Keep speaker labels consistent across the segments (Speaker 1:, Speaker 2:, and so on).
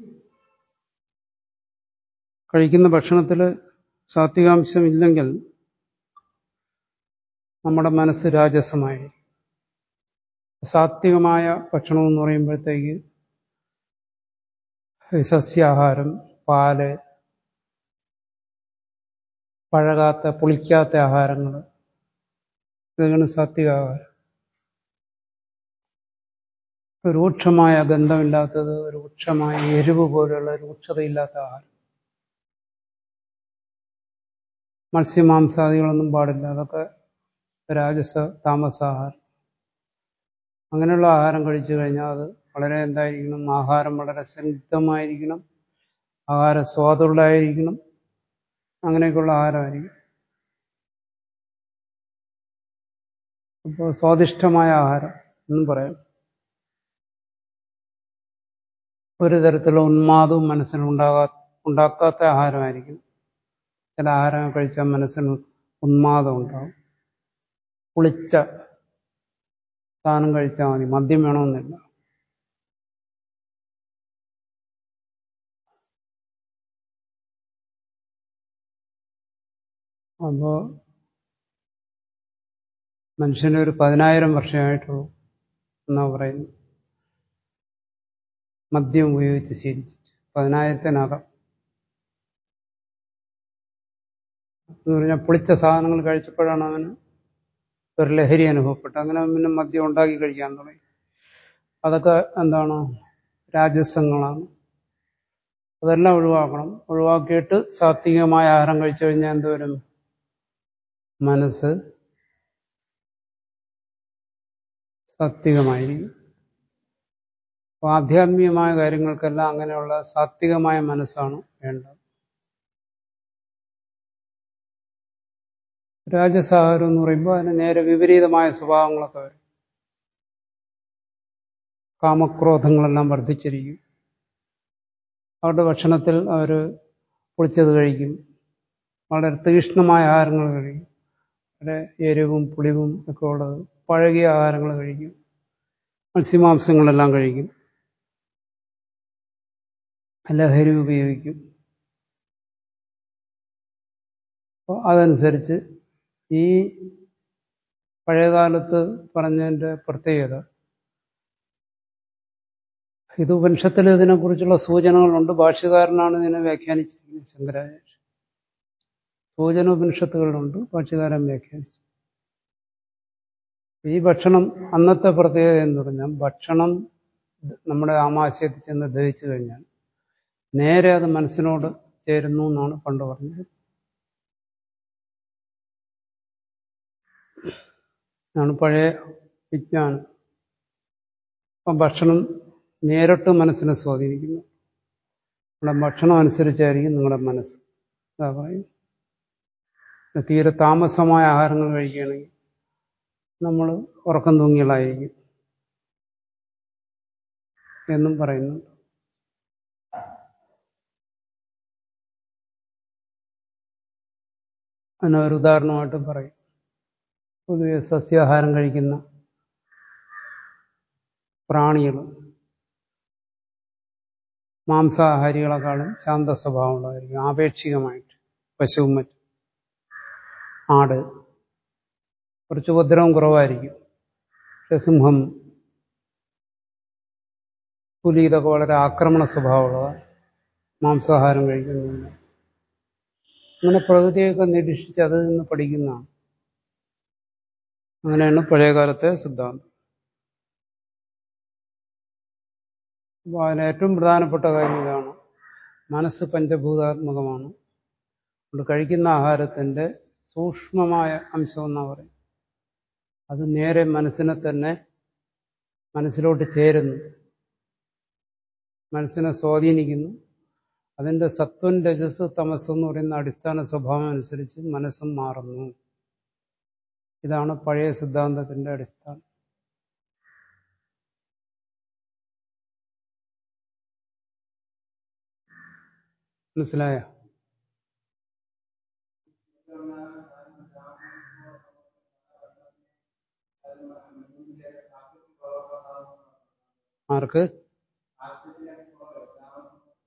Speaker 1: കഴിക്കുന്ന ഭക്ഷണത്തിൽ സാത്വികാംശം ഇല്ലെങ്കിൽ നമ്മുടെ മനസ്സ് രാജസമായി സാത്വികമായ ഭക്ഷണം എന്ന് പറയുമ്പോഴത്തേക്ക് സസ്യാഹാരം പാല് പഴകാത്ത പുളിക്കാത്ത ആഹാരങ്ങൾ ഇതൊക്കെയാണ് സാത്വികാഹാരം രൂക്ഷമായ ഗന്ധമില്ലാത്തത് രൂക്ഷമായ എരിവ് പോലെയുള്ള രൂക്ഷതയില്ലാത്ത ആഹാരം മത്സ്യമാംസാദികളൊന്നും പാടില്ല അതൊക്കെ രാജസ താമസാഹാരം അങ്ങനെയുള്ള ആഹാരം കഴിച്ചു കഴിഞ്ഞാൽ അത് വളരെ എന്തായിരിക്കണം ആഹാരം വളരെ സംയുക്തമായിരിക്കണം ആഹാര സ്വാദുള്ളതായിരിക്കണം അങ്ങനെയൊക്കെയുള്ള ആഹാരമായിരിക്കും അപ്പോൾ സ്വാദിഷ്ടമായ ആഹാരം എന്നും പറയാം ഒരു തരത്തിലുള്ള ഉന്മാദവും മനസ്സിനുണ്ടാകാ ഉണ്ടാക്കാത്ത ആഹാരമായിരിക്കും ചില ആഹാരം കഴിച്ചാൽ മനസ്സിന് ഉന്മാദം ഉണ്ടാകും പുളിച്ച സാധനം കഴിച്ചാൽ മതി മദ്യം വേണമെന്നില്ല അപ്പോൾ മനുഷ്യന് ഒരു പതിനായിരം വർഷമായിട്ടുള്ളൂ എന്നാ പറയുന്നു മദ്യം ഉപയോഗിച്ച് ശീലിച്ചിട്ട് പതിനായിരത്തിനകം എന്ന് പറഞ്ഞാൽ പുളിച്ച സാധനങ്ങൾ കഴിച്ചപ്പോഴാണ് അവന് ഒരു ലഹരി അനുഭവപ്പെട്ടു അങ്ങനെ പിന്നെ മദ്യം ഉണ്ടാക്കി കഴിക്കാൻ തുടങ്ങി അതൊക്കെ എന്താണ് രാജസങ്ങളാണ് അതെല്ലാം ഒഴിവാക്കണം ഒഴിവാക്കിയിട്ട് സാത്വികമായ ആഹാരം കഴിച്ചു കഴിഞ്ഞാൽ എന്തോരും മനസ്സ് സാത്വികമായിരിക്കും അപ്പോൾ ആധ്യാത്മികമായ കാര്യങ്ങൾക്കെല്ലാം അങ്ങനെയുള്ള സാത്വികമായ മനസ്സാണ് വേണ്ടത് രാജസാഹാരം എന്ന് പറയുമ്പോൾ അതിന് നേരെ വിപരീതമായ സ്വഭാവങ്ങളൊക്കെ വരും കാമക്രോധങ്ങളെല്ലാം വർദ്ധിച്ചിരിക്കും അവരുടെ ഭക്ഷണത്തിൽ അവർ പൊളിച്ചത് കഴിക്കും വളരെ തീക്ഷ്ണമായ ആഹാരങ്ങൾ കഴിക്കും വളരെ എരിവും പുളിവും ഒക്കെ ഉള്ളത് പഴകിയ ആഹാരങ്ങൾ കഴിക്കും മത്സ്യമാംസങ്ങളെല്ലാം കഴിക്കും ലഹരി ഉപയോഗിക്കും അപ്പോൾ അതനുസരിച്ച് ഈ പഴയകാലത്ത് പറഞ്ഞതിൻ്റെ പ്രത്യേകത ഇത് ഉപനിഷത്തിൽ ഇതിനെക്കുറിച്ചുള്ള സൂചനകളുണ്ട് ഭാഷ്യകാരനാണ് ഇതിനെ വ്യാഖ്യാനിച്ചിരിക്കുന്നത് ശങ്കരാചാര്യ സൂചന ഉപനിഷത്തുകളിലുണ്ട് ഭാഷ്യകാരൻ വ്യാഖ്യാനിച്ചു ഈ ഭക്ഷണം അന്നത്തെ പ്രത്യേകത എന്ന് പറഞ്ഞാൽ ഭക്ഷണം നമ്മുടെ ആമാശയത്തിൽ ചെന്ന് ദഹിച്ചു കഴിഞ്ഞാൽ നേരെ അത് മനസ്സിനോട് ചേരുന്നു എന്നാണ് പണ്ട് പറഞ്ഞത് ആണ് പഴയ വിജ്ഞാനം അപ്പം ഭക്ഷണം നേരിട്ട് മനസ്സിനെ സ്വാധീനിക്കുന്നു നമ്മുടെ ഭക്ഷണം അനുസരിച്ചായിരിക്കും നിങ്ങളുടെ മനസ്സ് അതാ പറയും തീരെ താമസമായ ആഹാരങ്ങൾ കഴിക്കുകയാണെങ്കിൽ നമ്മൾ ഉറക്കം തൂങ്ങികളായിരിക്കും എന്നും പറയുന്നുണ്ട് അതിനെ ഒരു ഉദാഹരണമായിട്ട് പറയും പൊതുവെ സസ്യാഹാരം കഴിക്കുന്ന പ്രാണികൾ മാംസാഹാരികളെക്കാളും ശാന്ത സ്വഭാവമുള്ളതായിരിക്കും ആപേക്ഷികമായിട്ട് പശുവും മറ്റും ആട് കുറച്ച് ഉപദ്രവം കുറവായിരിക്കും പക്ഷെ സിംഹം പുലി ഇതൊക്കെ വളരെ ആക്രമണ സ്വഭാവമുള്ളതാണ് മാംസാഹാരം കഴിക്കുന്നില്ല അങ്ങനെ പ്രകൃതിയൊക്കെ നിരീക്ഷിച്ച് അതിൽ നിന്ന് പഠിക്കുന്നതാണ് അങ്ങനെയാണ് പഴയകാലത്തെ സിദ്ധാന്തം അപ്പോൾ അതിന് ഏറ്റവും പ്രധാനപ്പെട്ട കാര്യം ഇതാണ് മനസ്സ് പഞ്ചഭൂതാത്മകമാണ് അതുകൊണ്ട് കഴിക്കുന്ന ആഹാരത്തിൻ്റെ സൂക്ഷ്മമായ അംശം എന്നാ പറയും അത് നേരെ മനസ്സിനെ തന്നെ മനസ്സിലോട്ട് ചേരുന്നു മനസ്സിനെ സ്വാധീനിക്കുന്നു അതിൻ്റെ സത്വൻ രജസ് തമസ് എന്ന് പറയുന്ന അടിസ്ഥാന സ്വഭാവം അനുസരിച്ച് മനസ്സും മാറുന്നു ഇതാണ് പഴയ സിദ്ധാന്തത്തിന്റെ അടിസ്ഥാനം മനസ്സിലായ ആർക്ക്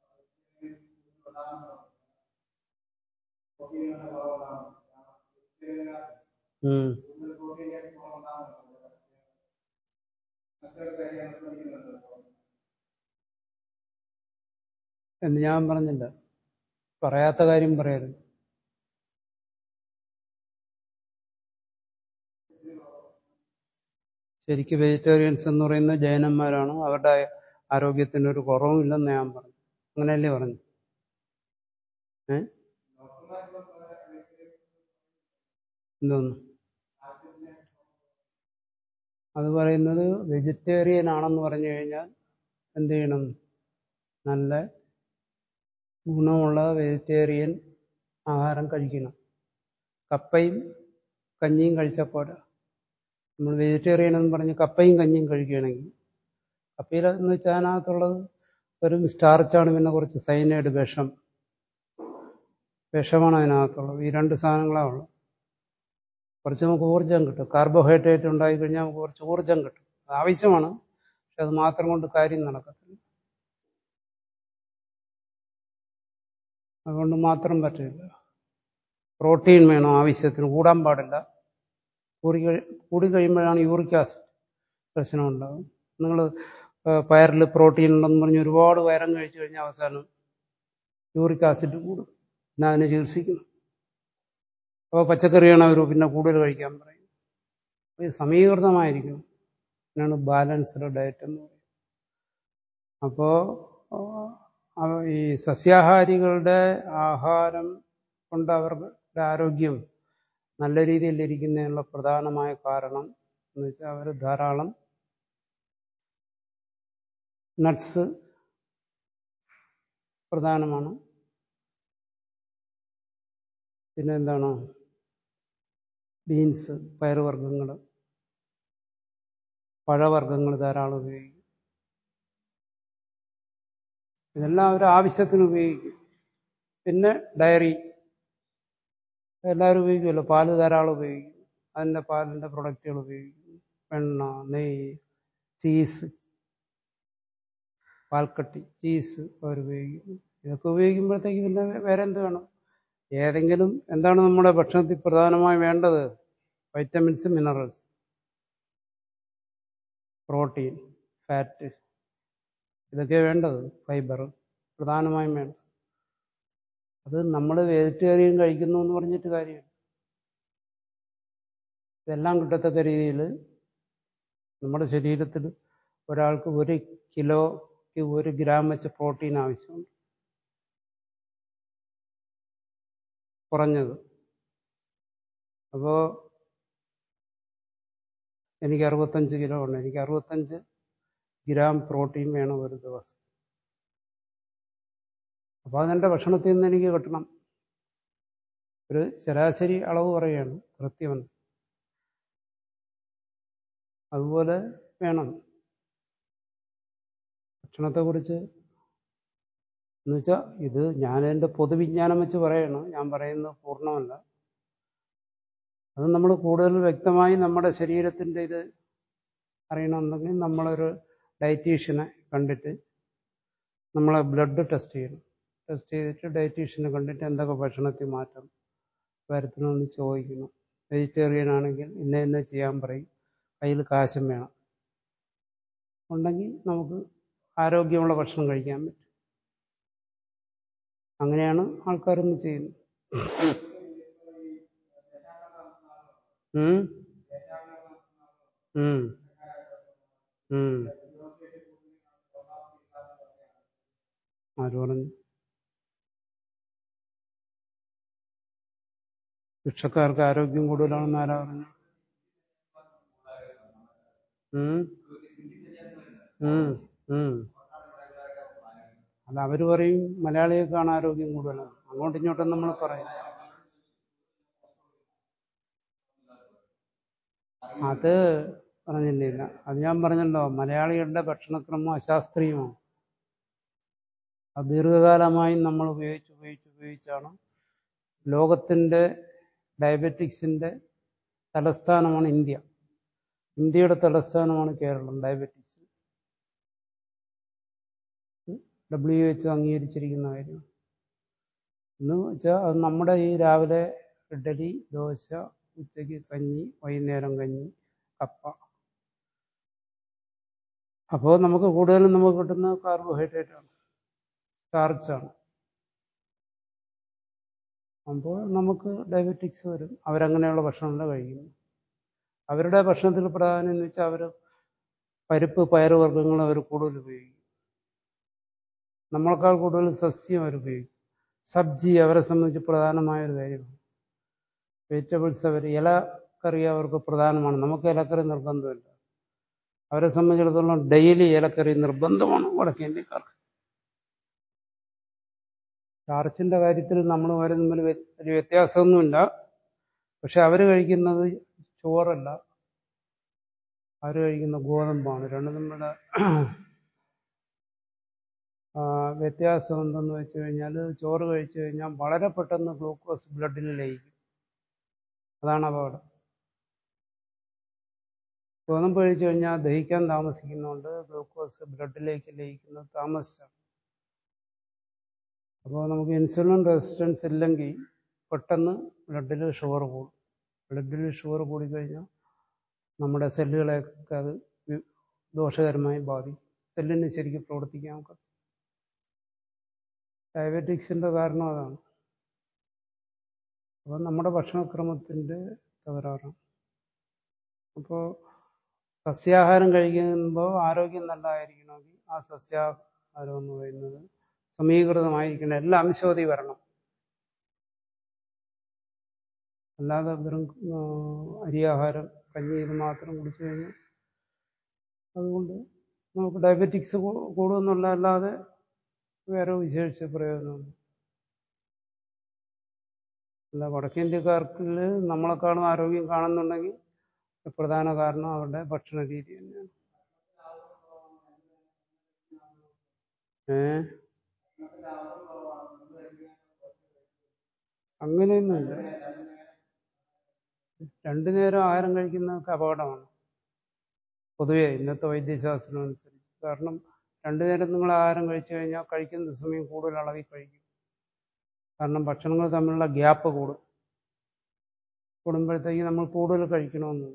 Speaker 1: ഉം. എന്ന് ഞാൻ പറഞ്ഞില്ല പറയാത്ത കാര്യം പറയരുത് ശരിക്കും വെജിറ്റേറിയൻസ് എന്ന് പറയുന്നത് ജൈനന്മാരാണ് അവരുടെ ആരോഗ്യത്തിന് ഒരു കുറവുമില്ലെന്ന് ഞാൻ പറഞ്ഞു അങ്ങനെയല്ലേ പറഞ്ഞു ഏ എന്തോന്നു അത് പറയുന്നത് വെജിറ്റേറിയൻ ആണെന്ന് പറഞ്ഞു കഴിഞ്ഞാൽ എന്ത് ചെയ്യണം നല്ല ഗുണമുള്ള വെജിറ്റേറിയൻ ആഹാരം കഴിക്കണം കപ്പയും കഞ്ഞിയും കഴിച്ചാൽ പോരാ നമ്മൾ വെജിറ്റേറിയൻ എന്ന് പറഞ്ഞ് കപ്പയും കഞ്ഞിയും കഴിക്കുകയാണെങ്കിൽ കപ്പയിൽ എന്ന് വെച്ചാൽ അതിനകത്തുള്ളത് ഒരു സ്റ്റാർച്ചാണ് പിന്നെ കുറച്ച് സൈനൈഡ് വിഷം വിഷമാണ് അതിനകത്തുള്ളത് ഈ രണ്ട് സാധനങ്ങളാണ് ഉള്ളത് കുറച്ച് നമുക്ക് ഊർജ്ജം കിട്ടും കാർബോഹൈഡ്രേറ്റ് ഉണ്ടായി കഴിഞ്ഞാൽ നമുക്ക് കുറച്ച് ഊർജ്ജം കിട്ടും അത് ആവശ്യമാണ് പക്ഷെ അത് മാത്രം കൊണ്ട് കാര്യം നടക്കത്തില്ല അതുകൊണ്ട് മാത്രം പറ്റില്ല പ്രോട്ടീൻ വേണം ആവശ്യത്തിന് കൂടാൻ പാടില്ല കൂടി കഴി- കൂടി കഴിയുമ്പോഴാണ് യൂറിക് ആസിഡ് പ്രശ്നം ഉണ്ടാകും നിങ്ങൾ പയറിൽ പ്രോട്ടീൻ ഉണ്ടെന്ന് പറഞ്ഞ് ഒരുപാട് പയരം കഴിച്ചു കഴിഞ്ഞാൽ അവസാനം യൂറിക് ആസിഡ് കൂടും പിന്നെ അതിനെ ചികിത്സിക്കണം അപ്പോൾ പച്ചക്കറിയാണ് അവർ പിന്നെ കൂടുതൽ കഴിക്കാൻ പറയും അപ്പോൾ ഇത് സമീകൃതമായിരിക്കണം എന്നാണ് ബാലൻസ്ഡ് ഡയറ്റ് എന്ന് പറയുന്നത് അപ്പോൾ ഈ സസ്യാഹാരികളുടെ ആഹാരം കൊണ്ട് അവരുടെ ആരോഗ്യം നല്ല രീതിയിൽ ഇരിക്കുന്നതിനുള്ള പ്രധാനമായ കാരണം എന്ന് വെച്ചാൽ അവർ ധാരാളം നട്ട്സ് പ്രധാനമാണ് പിന്നെ എന്താണ് ബീൻസ് പയറുവർഗ്ഗങ്ങൾ പഴവർഗ്ഗങ്ങൾ ധാരാളം ഉപയോഗിക്കും ഇതെല്ലാം അവർ ആവശ്യത്തിന് ഉപയോഗിക്കും പിന്നെ ഡയറി എല്ലാവരും ഉപയോഗിക്കുമല്ലോ പാല് ധാരാളം ഉപയോഗിക്കും അതിൻ്റെ പാലിൻ്റെ പ്രൊഡക്റ്റുകൾ ഉപയോഗിക്കും വെണ്ണ നെയ്യ് ചീസ് പാൽക്കട്ടി ചീസ് അവർ ഉപയോഗിക്കുന്നു ഇതൊക്കെ ഉപയോഗിക്കുമ്പോഴത്തേക്ക് പിന്നെ വേറെ എന്ത് വേണം ഏതെങ്കിലും എന്താണ് നമ്മുടെ ഭക്ഷണത്തിൽ പ്രധാനമായി വേണ്ടത് വൈറ്റമിൻസ് മിനറൽസ് പ്രോട്ടീൻ ഫാറ്റ് ഇതൊക്കെ വേണ്ടത് ഫൈബർ പ്രധാനമായും വേണം അത് നമ്മൾ വെജിറ്റേറിയൻ കഴിക്കുന്നു എന്ന് പറഞ്ഞിട്ട് കാര്യമില്ല ഇതെല്ലാം കിട്ടത്തക്ക രീതിയിൽ നമ്മുടെ ശരീരത്തിൽ ഒരാൾക്ക് ഒരു കിലോയ്ക്ക് ഒരു ഗ്രാം വെച്ച് പ്രോട്ടീൻ ആവശ്യമുണ്ട് കുറഞ്ഞത് അപ്പോൾ എനിക്ക് അറുപത്തഞ്ച് കിലോ ഉണ്ട് എനിക്ക് അറുപത്തഞ്ച് ഗ്രാം പ്രോട്ടീൻ വേണം ഒരു ദിവസം അപ്പോൾ അതെൻ്റെ ഭക്ഷണത്തിൽ നിന്ന് എനിക്ക് കിട്ടണം ഒരു ശരാശരി അളവ് പറയുകയാണ് കൃത്യമല്ല അതുപോലെ വേണം ഭക്ഷണത്തെക്കുറിച്ച് എന്ന് വെച്ചാൽ ഇത് ഞാൻ എൻ്റെ പൊതുവിജ്ഞാനം വെച്ച് പറയണം ഞാൻ പറയുന്നത് പൂർണ്ണമല്ല അത് നമ്മൾ കൂടുതൽ വ്യക്തമായി നമ്മുടെ ശരീരത്തിൻ്റെ ഇത് അറിയണമെന്നുണ്ടെങ്കിൽ നമ്മളൊരു ഡയറ്റീഷ്യനെ കണ്ടിട്ട് നമ്മളെ ബ്ലഡ് ടെസ്റ്റ് ചെയ്യണം ടെസ്റ്റ് ചെയ്തിട്ട് ഡയറ്റീഷ്യനെ കണ്ടിട്ട് എന്തൊക്കെ ഭക്ഷണത്തിൽ മാറ്റം വരുത്തണമെന്ന് ചോദിക്കണം വെജിറ്റേറിയൻ ആണെങ്കിൽ ഇന്ന ഇന്ന ചെയ്യാൻ പറയും കയ്യിൽ കാശും വേണം ഉണ്ടെങ്കിൽ നമുക്ക് ആരോഗ്യമുള്ള ഭക്ഷണം കഴിക്കാൻ പറ്റും അങ്ങനെയാണ് ആൾക്കാരൊന്നും ചെയ്യുന്നത് ഉം. ഉം. ഉം. ആര് പറഞ്ഞു ഭിക്ഷക്കാർക്ക് ആരോഗ്യം കൂടുതലാണെന്ന് ആരാ പറഞ്ഞു ഉം. ഉം. ഉം. അല്ല അവര് പറയും മലയാളികൾക്കാണ് ആരോഗ്യം കൂടുതലാണ് അങ്ങോട്ടും ഇങ്ങോട്ടും നമ്മൾ പറയും അത് പറഞ്ഞില്ല അത് ഞാൻ പറഞ്ഞല്ലോ മലയാളികളുടെ ഭക്ഷണക്രമം അശാസ്ത്രീയമാണ് അത് ദീർഘകാലമായി നമ്മൾ ഉപയോഗിച്ച് ഉപയോഗിച്ച് ഉപയോഗിച്ചാണ് ലോകത്തിൻ്റെ ഡയബറ്റിക്സിൻ്റെ തലസ്ഥാനമാണ് ഇന്ത്യ ഇന്ത്യയുടെ തലസ്ഥാനമാണ് കേരളം ഡയബറ്റിക്സ് ഡബ്ല്യു എച്ച് അംഗീകരിച്ചിരിക്കുന്ന കാര്യം എന്ന് വെച്ചാൽ അത് നമ്മുടെ ഈ രാവിലെ ഇഡലി ദോശ ഉച്ചയ്ക്ക് കഞ്ഞി വൈകുന്നേരം കഞ്ഞി കപ്പ അപ്പോൾ നമുക്ക് കൂടുതലും നമുക്ക് കിട്ടുന്ന കാർബോഹൈഡ്രേറ്റ് ആണ് സ്റ്റാർച്ചാണ് അപ്പോൾ നമുക്ക് ഡയബറ്റിക്സ് വരും അവരങ്ങനെയുള്ള ഭക്ഷണമല്ല കഴിക്കുന്നു അവരുടെ ഭക്ഷണത്തിൽ പ്രധാനം എന്ന് വെച്ചാൽ അവർ പരിപ്പ് പയറുവർഗ്ഗങ്ങൾ അവർ കൂടുതൽ ഉപയോഗിക്കും നമ്മളെക്കാൾ കൂടുതൽ സസ്യം അവർ ഉപയോഗിക്കും സബ്ജി അവരെ സംബന്ധിച്ച് പ്രധാനമായ ഒരു കാര്യമാണ് വെജിറ്റബിൾസ് അവർ ഇലക്കറി അവർക്ക് പ്രധാനമാണ് നമുക്ക് ഇലക്കറി നിർബന്ധമില്ല അവരെ സംബന്ധിച്ചിടത്തോളം ഡെയിലി ഇലക്കറി നിർബന്ധമാണ് വടക്കേ ഇന്ത്യക്കാർക്ക് സ്റ്റാർച്ചിന്റെ കാര്യത്തിൽ നമ്മൾ വരെ തമ്മിൽ വലിയ വ്യത്യാസമൊന്നുമില്ല പക്ഷെ അവർ കഴിക്കുന്നത് ചോറല്ല അവർ കഴിക്കുന്ന ഗോതമ്പാണ് രണ്ടും തമ്മിലുള്ള വ്യത്യാസം എന്തെന്ന് വെച്ച് കഴിഞ്ഞാൽ ചോറ് കഴിച്ചു കഴിഞ്ഞാൽ വളരെ പെട്ടെന്ന് ഗ്ലൂക്കോസ് ബ്ലഡിൽ ലയിക്കും അതാണ് അപകടം ഗോതമ്പ് കഴിച്ചു കഴിഞ്ഞാൽ ദഹിക്കാൻ താമസിക്കുന്നുണ്ട് ഗ്ലൂക്കോസ് ബ്ലഡിലേക്ക് ലയിക്കുന്നത് താമസിച്ചാണ് അപ്പോൾ നമുക്ക് ഇൻസുലിൻ റെസിസ്റ്റൻസ് ഇല്ലെങ്കിൽ പെട്ടെന്ന് ബ്ലഡിൽ ഷുഗർ കൂടും ബ്ലഡിൽ ഷുഗർ കൂടിക്കഴിഞ്ഞാൽ നമ്മുടെ സെല്ലുകളെയൊക്കെ അത് ദോഷകരമായി ബാധിക്കും സെല്ലിന് ശരിക്കും പ്രവർത്തിക്കാൻ ഒക്കെ ഡയബറ്റിക്സിൻ്റെ കാരണം അതാണ് അപ്പോൾ നമ്മുടെ ഭക്ഷണക്രമത്തിൻ്റെ തകരാറാണ് അപ്പോൾ സസ്യാഹാരം കഴിക്കുമ്പോൾ ആരോഗ്യം നല്ലതായിരിക്കണമെങ്കിൽ ആ സസ്യാഹാരം എന്ന് പറയുന്നത് സമീകൃതമായിരിക്കണം എല്ലാ അംശവതി വരണം അല്ലാതെ വെറും അരിയാഹാരം കഞ്ഞി ഇത് മാത്രം കുടിച്ചു കഴിഞ്ഞാൽ അതുകൊണ്ട് നമുക്ക് ഡയബറ്റിക്സ് കൂടുമെന്നുള്ള അല്ലാതെ വേറെ വിശേഷിച്ച പ്രയോജനമുണ്ട് അല്ല വടക്കേന്ത്യക്കാർക്ക് നമ്മളെക്കാളും ആരോഗ്യം കാണുന്നുണ്ടെങ്കിൽ പ്രധാന കാരണം അവരുടെ ഭക്ഷണ രീതി തന്നെയാണ് ഏ അങ്ങനെയൊന്നുമില്ല രണ്ടു നേരം ആഹാരം കഴിക്കുന്നതൊക്കെ അപകടമാണ് പൊതുവെ ഇന്നത്തെ വൈദ്യശാസ്ത്രം അനുസരിച്ച് കാരണം രണ്ടു നേരം നിങ്ങൾ ആഹാരം കഴിച്ചു കഴിഞ്ഞാൽ കഴിക്കുന്ന സമയം കൂടുതൽ അളവിൽ കഴിക്കും കാരണം ഭക്ഷണങ്ങൾ തമ്മിലുള്ള ഗ്യാപ്പ് കൂടും കൂടുമ്പോഴത്തേക്ക് നമ്മൾ കൂടുതൽ കഴിക്കണമെന്ന്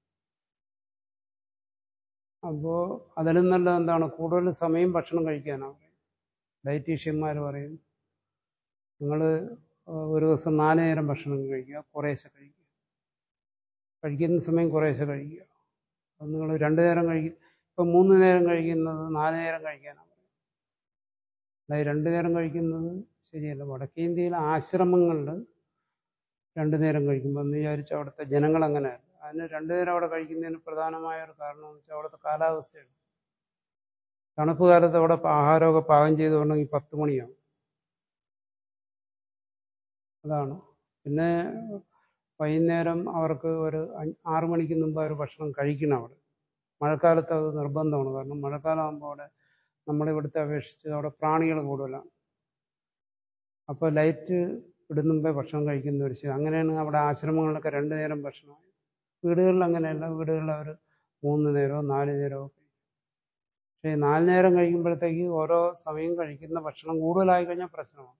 Speaker 1: അപ്പോൾ അതിലും നല്ലത് എന്താണ് കൂടുതൽ സമയം ഭക്ഷണം കഴിക്കാനാണ് ഡയറ്റീഷ്യന്മാർ പറയും നിങ്ങൾ ഒരു ദിവസം നാല് നേരം ഭക്ഷണം കഴിക്കുക കുറേശ്ശെ കഴിക്കുക കഴിക്കുന്ന സമയം കുറേശ്ശെ കഴിക്കുക അത് നിങ്ങൾ രണ്ട് നേരം കഴിക്കും ഇപ്പം മൂന്ന് നേരം കഴിക്കുന്നത് നാല് നേരം കഴിക്കാനാണ് അതായത് രണ്ട് നേരം കഴിക്കുന്നത് ശരിയല്ല വടക്കേ ഇന്ത്യയിലെ ആശ്രമങ്ങളിൽ രണ്ടു നേരം കഴിക്കുമ്പോൾ എന്ന് വിചാരിച്ച അവിടുത്തെ ജനങ്ങൾ അങ്ങനെയല്ല അതിന് രണ്ടു നേരം അവിടെ കഴിക്കുന്നതിന് പ്രധാനമായ ഒരു കാരണം എന്ന് വെച്ചാൽ അവിടുത്തെ കാലാവസ്ഥയാണ് തണുപ്പ് കാലത്ത് അവിടെ ആഹാരമൊക്കെ പാകം ചെയ്തുകൊണ്ടെങ്കിൽ പത്ത് മണിയാവും അതാണ് പിന്നെ വൈകുന്നേരം അവർക്ക് ഒരു ആറു മണിക്ക് മുമ്പ് അവർ ഭക്ഷണം കഴിക്കണം അവിടെ മഴക്കാലത്ത് അത് നിർബന്ധമാണ് കാരണം മഴക്കാലമാകുമ്പോൾ അവിടെ നമ്മുടെ ഇവിടുത്തെ അപേക്ഷിച്ച് അവിടെ പ്രാണികൾ കൂടുതലാണ് അപ്പോൾ ലൈറ്റ് ഇടുന്നുമ്പേ ഭക്ഷണം കഴിക്കുന്ന ഒരു ശീലം അങ്ങനെയാണ് അവിടെ ആശ്രമങ്ങളിലൊക്കെ രണ്ടു നേരം ഭക്ഷണം വീടുകളിൽ അങ്ങനെയല്ല വീടുകളിൽ അവർ മൂന്ന് നേരമോ നാല് നേരമോ പക്ഷേ നാല് നേരം കഴിക്കുമ്പോഴത്തേക്ക് ഓരോ സമയം കഴിക്കുന്ന ഭക്ഷണം കൂടുതലായി കഴിഞ്ഞാൽ പ്രശ്നമാണ്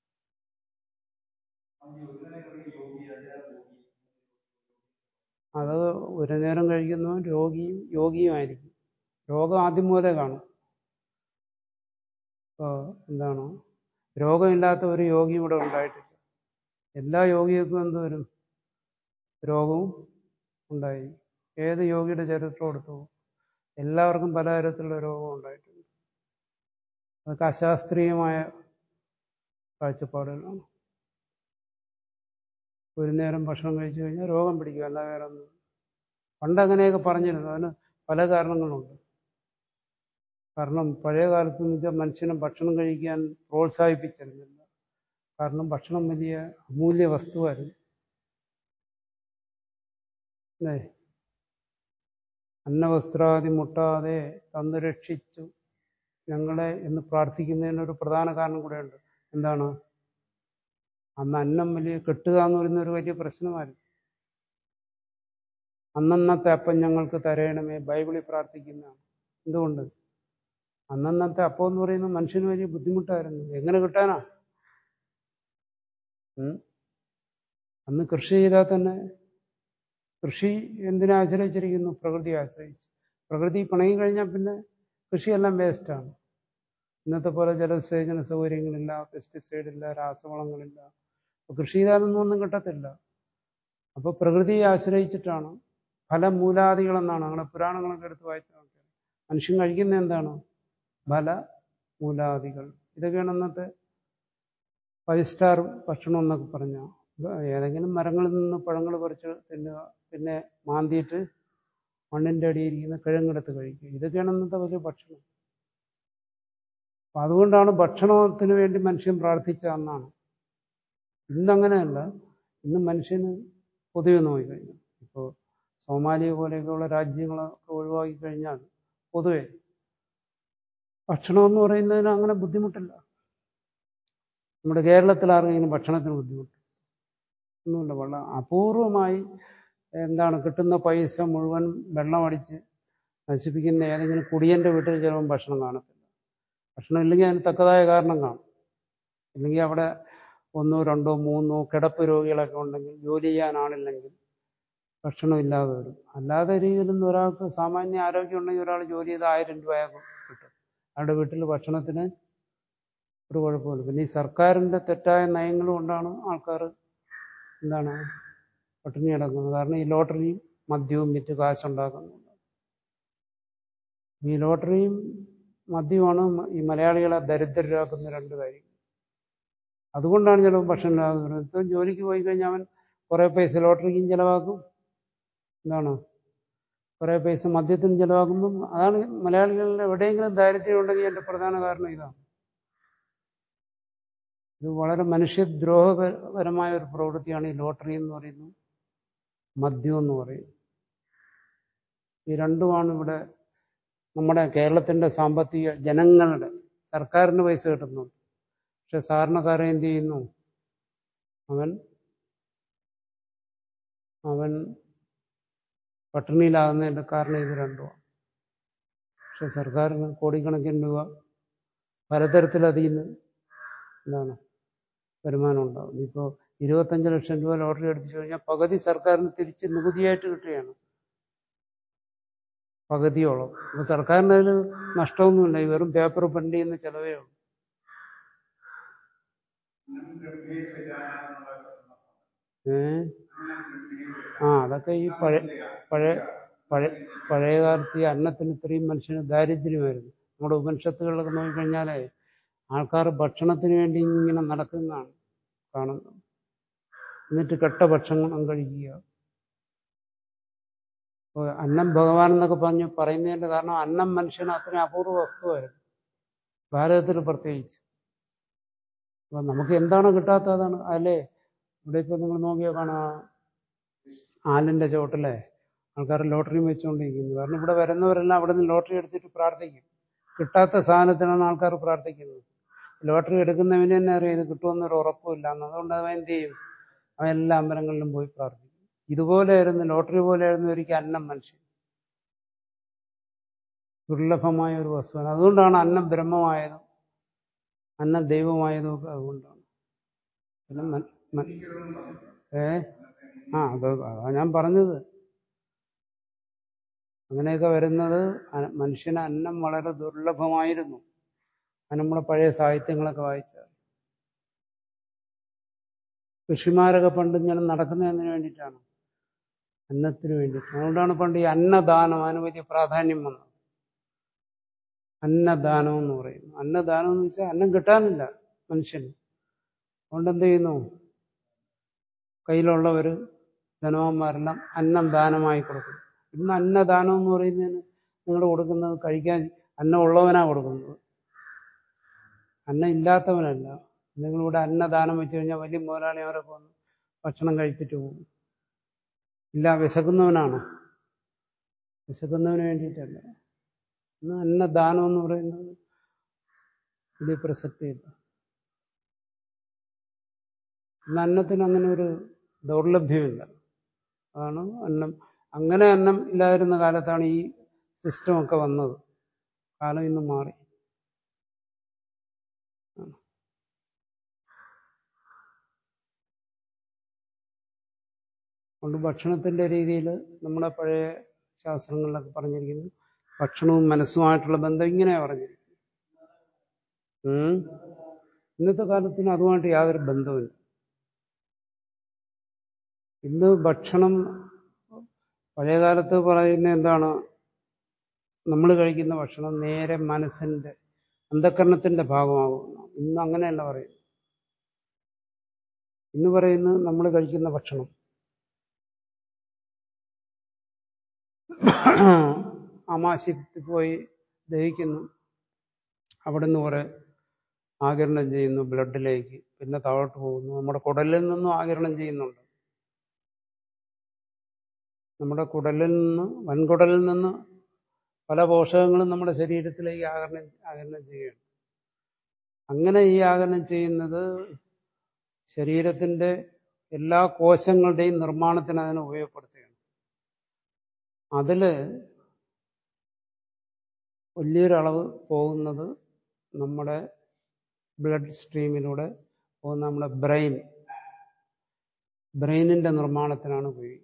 Speaker 1: അത് ഒരു നേരം കഴിക്കുന്നവൻ രോഗിയും യോഗിയുമായിരിക്കും രോഗം ആദ്യം മുതലേ കാണും ഇപ്പോൾ എന്താണ് രോഗമില്ലാത്ത ഒരു യോഗി ഇവിടെ ഉണ്ടായിട്ടില്ല എല്ലാ യോഗികൾക്കും എന്ത് വരും രോഗവും ഉണ്ടായി ഏത് യോഗിയുടെ ചരിത്രം എടുത്തു എല്ലാവർക്കും പലതരത്തിലുള്ള രോഗം ഉണ്ടായിട്ടുണ്ട് അതൊക്കെ അശാസ്ത്രീയമായ കാഴ്ചപ്പാടുകളാണ് ഒരു നേരം ഭക്ഷണം കഴിച്ചു കഴിഞ്ഞാൽ രോഗം പിടിക്കും അല്ല വേറെ ഒന്നും പണ്ട് അങ്ങനെയൊക്കെ പറഞ്ഞിരുന്നു അതിന് പല കാരണങ്ങളുണ്ട് കാരണം പഴയ കാലത്ത് എന്ന് വെച്ചാൽ മനുഷ്യനെ ഭക്ഷണം കഴിക്കാൻ പ്രോത്സാഹിപ്പിച്ചിരുന്നില്ല കാരണം ഭക്ഷണം വലിയ അമൂല്യ വസ്തുവായിരുന്നു അല്ലേ അന്നവസ്ത്രാദി മുട്ടാതെ തന്നു രക്ഷിച്ചു ഞങ്ങളെ എന്ന് പ്രാർത്ഥിക്കുന്നതിനൊരു പ്രധാന കാരണം കൂടെയുണ്ട് എന്താണ് അന്ന് അന്നം വലിയ കെട്ടുക എന്ന് പറയുന്ന ഒരു വലിയ പ്രശ്നമായിരുന്നു അന്നന്നത്തെ അപ്പം ഞങ്ങൾക്ക് തരയണമേ ബൈബിളിൽ പ്രാർത്ഥിക്കുന്നതാണ് എന്തുകൊണ്ട് അന്നന്നത്തെ അപ്പം എന്ന് പറയുന്നത് മനുഷ്യന് വലിയ ബുദ്ധിമുട്ടായിരുന്നു എങ്ങനെ കിട്ടാനാ ഉം. അന്ന് കൃഷി ചെയ്താൽ തന്നെ കൃഷി എന്തിനെ ആശ്രയിച്ചിരിക്കുന്നു പ്രകൃതിയെ ആശ്രയിച്ച് പ്രകൃതി പിണങ്ങി കഴിഞ്ഞാൽ പിന്നെ കൃഷിയെല്ലാം വേസ്റ്റാണ് ഇന്നത്തെ പോലെ ജലസേചന സൗകര്യങ്ങളില്ല പെസ്റ്റിസൈഡ് ഇല്ല രാസവളങ്ങളില്ല അപ്പൊ കൃഷി ചെയ്താലൊന്നും ഒന്നും കിട്ടത്തില്ല അപ്പൊ പ്രകൃതിയെ ആശ്രയിച്ചിട്ടാണ് ഫലമൂലാദികളെന്നാണ് അങ്ങനെ പുരാണങ്ങളൊക്കെ എടുത്ത് വായിച്ചു നോക്കിയാൽ മനുഷ്യൻ കഴിക്കുന്ന എന്താണ് ഫല മൂലാദികൾ ഇതൊക്കെയാണ് അന്നത്തെ ഫൈവ് സ്റ്റാർ ഭക്ഷണം എന്നൊക്കെ പറഞ്ഞാൽ ഏതെങ്കിലും മരങ്ങളിൽ നിന്ന് പഴങ്ങൾ പറിച്ച് തിന്നുക പിന്നെ മാന്തിയിട്ട് മണ്ണിൻ്റെ അടിയിരിക്കുന്ന കിഴങ്ങെടുത്ത് കഴിക്കുക ഇതൊക്കെയാണ് ഇന്നത്തെ വലിയ ഭക്ഷണം അപ്പൊ അതുകൊണ്ടാണ് ഭക്ഷണത്തിന് വേണ്ടി മനുഷ്യൻ പ്രാർത്ഥിച്ച അന്നാണ് ഇന്നങ്ങനെയല്ല ഇന്ന് മനുഷ്യന് പൊതുവെ നോക്കിക്കഴിഞ്ഞു ഇപ്പോൾ സോമാലിയ പോലെയൊക്കെയുള്ള രാജ്യങ്ങളൊക്കെ ഒഴിവാക്കി കഴിഞ്ഞാൽ പൊതുവെ ഭക്ഷണം എന്ന് പറയുന്നതിന് അങ്ങനെ ബുദ്ധിമുട്ടില്ല നമ്മുടെ കേരളത്തിൽ ആർക്കെങ്കിലും ഭക്ഷണത്തിന് ബുദ്ധിമുട്ട് ഒന്നുമില്ല വളരെ അപൂർവമായി എന്താണ് കിട്ടുന്ന പൈസ മുഴുവൻ വെള്ളമടിച്ച് നശിപ്പിക്കുന്ന ഏതെങ്കിലും കുടിയന്റെ വീട്ടിൽ ചിലപ്പം ഭക്ഷണം കാണത്തില്ല ഭക്ഷണം ഇല്ലെങ്കിൽ അതിന് തക്കതായ കാരണം കാണും ഇല്ലെങ്കിൽ അവിടെ ഒന്നോ രണ്ടോ മൂന്നോ കിടപ്പ് രോഗികളൊക്കെ ഉണ്ടെങ്കിൽ ജോലി ചെയ്യാൻ ആളില്ലെങ്കിൽ ഭക്ഷണം ഇല്ലാതെ വരും അല്ലാതെ രീതിയിലൊന്നും ഒരാൾക്ക് സാമാന്യ ആരോഗ്യം ഉണ്ടെങ്കിൽ ഒരാൾ ജോലി ചെയ്ത് ആയിരം രൂപ അയാൾക്ക് കിട്ടും അയാളുടെ വീട്ടിൽ ഭക്ഷണത്തിന് ഒരു കുഴപ്പമില്ല പിന്നെ ഈ സർക്കാരിന്റെ തെറ്റായ നയങ്ങൾ കൊണ്ടാണ് ആൾക്കാർ എന്താണ് പട്ടിണി കിടക്കുന്നത് കാരണം ഈ ലോട്ടറിയും മദ്യവും വിറ്റ് കാശുണ്ടാക്കുന്നുണ്ട് ഈ ലോട്ടറിയും മദ്യവുമാണ് ഈ മലയാളികളെ ദരിദ്രരാക്കുന്ന രണ്ട് കാര്യം അതുകൊണ്ടാണ് ചിലപ്പോൾ ഭക്ഷണം ഇല്ലാതെ വരുന്നത് ഇപ്പം ജോലിക്ക് പോയി കഴിഞ്ഞാൽ അവൻ കുറേ പൈസ ലോട്ടറിക്കും ചിലവാക്കും എന്താണ് കുറേ പൈസ മദ്യത്തിനും ചിലവാക്കുമ്പം അതാണ് മലയാളികളുടെ എവിടെയെങ്കിലും ദാരിദ്ര്യം ഉണ്ടെങ്കിൽ എൻ്റെ പ്രധാന കാരണം ഇതാണ് ഇത് വളരെ മനുഷ്യദ്രോഹപരമായ ഒരു പ്രവൃത്തിയാണ് ഈ ലോട്ടറി എന്ന് പറയുന്നത് മദ്യം എന്ന് പറയുന്നത് ഈ രണ്ടുമാണ് ഇവിടെ നമ്മുടെ കേരളത്തിന്റെ സാമ്പത്തിക ജനങ്ങളുടെ സർക്കാരിന് പൈസ കിട്ടുന്നുണ്ട് പക്ഷെ സാധാരണക്കാരൻ എന്ത് ചെയ്യുന്നു അവൻ അവൻ പട്ടിണിയിലാകുന്നതിന്റെ കാരണം ഇത് രണ്ടുമാണ് പക്ഷെ സർക്കാരിന് കോടിക്കണക്കിന് രൂപ പലതരത്തിൽ അതിൽ നിന്ന് എന്താണ് വരുമാനം ഉണ്ടാവും ഇപ്പോൾ ഇരുപത്തഞ്ച് ലക്ഷം രൂപ ലോട്ടറി അടിച്ചു കഴിഞ്ഞാൽ പകുതി സർക്കാരിന് തിരിച്ച് നികുതിയായിട്ട് കിട്ടുകയാണ് പകുതിയോളം അപ്പൊ സർക്കാരിന് അതിൽ നഷ്ടമൊന്നുമില്ല ഈ വെറും പേപ്പർ പ്രിന്റ് ചെയ്യുന്ന ചെലവേ ഉള്ളൂ ഏ ആ അതൊക്കെ ഈ പഴയ പഴയ പഴയ പഴയ കാലത്ത് ഈ അന്നത്തിന് ഇത്രയും മനുഷ്യന് ദാരിദ്ര്യമായിരുന്നു നമ്മുടെ ഉപനിഷത്തുകളിലൊക്കെ നോക്കിക്കഴിഞ്ഞാലേ ആൾക്കാർ ഭക്ഷണത്തിന് വേണ്ടി ഇങ്ങനെ നടക്കുന്നതാണ് കാണുന്നത് എന്നിട്ട് കെട്ട ഭക്ഷണം കഴിക്കുക അപ്പോൾ അന്നം ഭഗവാൻ എന്നൊക്കെ പറഞ്ഞ് പറയുന്നതിന്റെ കാരണം അന്നം മനുഷ്യന് അത്രയും അപൂർവ വസ്തുവായിരുന്നു ഭാരതത്തിൽ പ്രത്യേകിച്ച് അപ്പൊ നമുക്ക് എന്താണോ കിട്ടാത്തത് അതാണ് അല്ലേ ഇവിടെ ഇപ്പൊ നിങ്ങൾ നോക്കിയാൽ കാണാം ആലിന്റെ ചോട്ടിലെ ആൾക്കാർ ലോട്ടറി വെച്ചുകൊണ്ടിരിക്കുന്നു കാരണം ഇവിടെ വരുന്നവരെല്ലാം അവിടെ നിന്ന് ലോട്ടറി എടുത്തിട്ട് പ്രാർത്ഥിക്കും കിട്ടാത്ത സാധനത്തിനാണ് ആൾക്കാർ പ്രാർത്ഥിക്കുന്നത് ലോട്ടറി എടുക്കുന്നവന് തന്നെ അറിയാം ഇത് കിട്ടുമെന്നൊരു ഉറപ്പുമില്ല എന്ന് അതുകൊണ്ട് അവൻ എന്ത് ചെയ്യും അവൻ എല്ലാ അമ്പലങ്ങളിലും പോയി പ്രാർത്ഥിക്കും ഇതുപോലെയായിരുന്നു ലോട്ടറി പോലെയായിരുന്നു ഒരിക്കൽ അന്നം മനുഷ്യൻ ദുർലഭമായ ഒരു വസ്തുവാണ് അതുകൊണ്ടാണ് അന്നം ബ്രഹ്മമായതും അന്നം ദൈവമായതും ഒക്കെ അതുകൊണ്ടാണ് പിന്നെ മ- മ- ഏ ആ അത് അതാ ഞാൻ പറഞ്ഞത് അങ്ങനെയൊക്കെ വരുന്നത് അ- മനുഷ്യന് അന്നം വളരെ ദുർലഭമായിരുന്നു അത് നമ്മുടെ പഴയ സാഹിത്യങ്ങളൊക്കെ വായിച്ചാൽ ഋഷിമാരൊക്കെ പണ്ട് ഇങ്ങനെ നടക്കുന്നതിന് വേണ്ടിയിട്ടാണ് അന്നത്തിന് വേണ്ടിയിട്ട് അതുകൊണ്ടാണ് പണ്ട് ഈ അന്നദാനം അതിന് വലിയ പ്രാധാന്യം വന്നത് അന്നദാനം എന്ന് പറയുന്നു അന്നദാനം എന്ന് വെച്ചാൽ അന്നം കിട്ടാനില്ല മനുഷ്യന് അതുകൊണ്ട് എന്ത് ചെയ്യുന്നു കയ്യിലുള്ളവർ ധനവന്മാരെല്ലാം അന്നം ദാനമായി കൊടുക്കും ഇന്ന് അന്നദാനം എന്ന് പറയുന്നതിന് നിങ്ങൾ കൊടുക്കുന്നത് കഴിക്കാൻ അന്നം ഉള്ളവനാ കൊടുക്കുന്നത് അന്നം ഇല്ലാത്തവനല്ല നിങ്ങളിവിടെ അന്നദാനം വെച്ച് കഴിഞ്ഞാൽ വലിയ മുതലാളി അവരൊക്കെ വന്ന് ഭക്ഷണം കഴിച്ചിട്ട് പോകും ഇല്ല വിശക്കുന്നവനാണ് വിശക്കുന്നവന് വേണ്ടിയിട്ടല്ല ഇന്ന് അന്നദാനം എന്ന് പറയുന്നത് വലിയ പ്രസക്തിയില്ല ഇന്ന് അന്നത്തിന് അങ്ങനെ ഒരു ദൗർലഭ്യമില്ല അതാണ് അന്നം അങ്ങനെ അന്നം ഇല്ലാതിരുന്ന കാലത്താണ് ഈ സിസ്റ്റമൊക്കെ വന്നത് കാലം ഇന്ന് മാറി അതുകൊണ്ട് ഭക്ഷണത്തിന്റെ രീതിയിൽ നമ്മുടെ പഴയ ശാസ്ത്രങ്ങളിലൊക്കെ പറഞ്ഞിരിക്കുന്നു ഭക്ഷണവും മനസ്സുമായിട്ടുള്ള ബന്ധം ഇങ്ങനെയാണ് പറഞ്ഞിരിക്കുന്നത് ഉം. ഇന്നത്തെ കാലത്തിന് അതുമായിട്ട് യാതൊരു ബന്ധവുമില്ല ഇന്ന് ഭക്ഷണം പഴയ കാലത്ത് പറയുന്ന എന്താണ് നമ്മൾ കഴിക്കുന്ന ഭക്ഷണം നേരെ മനസ്സിന്റെ അന്ധകരണത്തിന്റെ ഭാഗമാകുന്നു ഇന്ന് അങ്ങനെയല്ല പറയുന്നത് ഇന്ന് പറയുന്നത് നമ്മൾ കഴിക്കുന്ന ഭക്ഷണം ആമാശയത്തിൽ പോയി ദഹിക്കുന്നു അവിടുന്ന് കുറെ ആകിരണം ചെയ്യുന്നു ബ്ലഡിലേക്ക് പിന്നെ താഴോട്ട് പോകുന്നു നമ്മുടെ കുടലിൽ നിന്നും ആകിരണം ചെയ്യുന്നുണ്ട് നമ്മുടെ കുടലിൽ നിന്ന് വൻകുടലിൽ നിന്ന് പല പോഷകങ്ങളും നമ്മുടെ ശരീരത്തിലേക്ക് ആകരണം ആകരണം ചെയ്യുകയാണ് അങ്ങനെ ഈ ആകരണം ചെയ്യുന്നത് ശരീരത്തിന്റെ എല്ലാ കോശങ്ങളുടെയും നിർമ്മാണത്തിന് അതിനെ ഉപയോഗപ്പെടുത്തുകയാണ് അതില് വലിയൊരളവ് പോകുന്നത് നമ്മുടെ ബ്ലഡ് സ്ട്രീമിലൂടെ പോകുന്ന നമ്മുടെ ബ്രെയിൻ ബ്രെയിനിന്റെ നിർമ്മാണത്തിനാണ് ഉപയോഗിക്കുന്നത്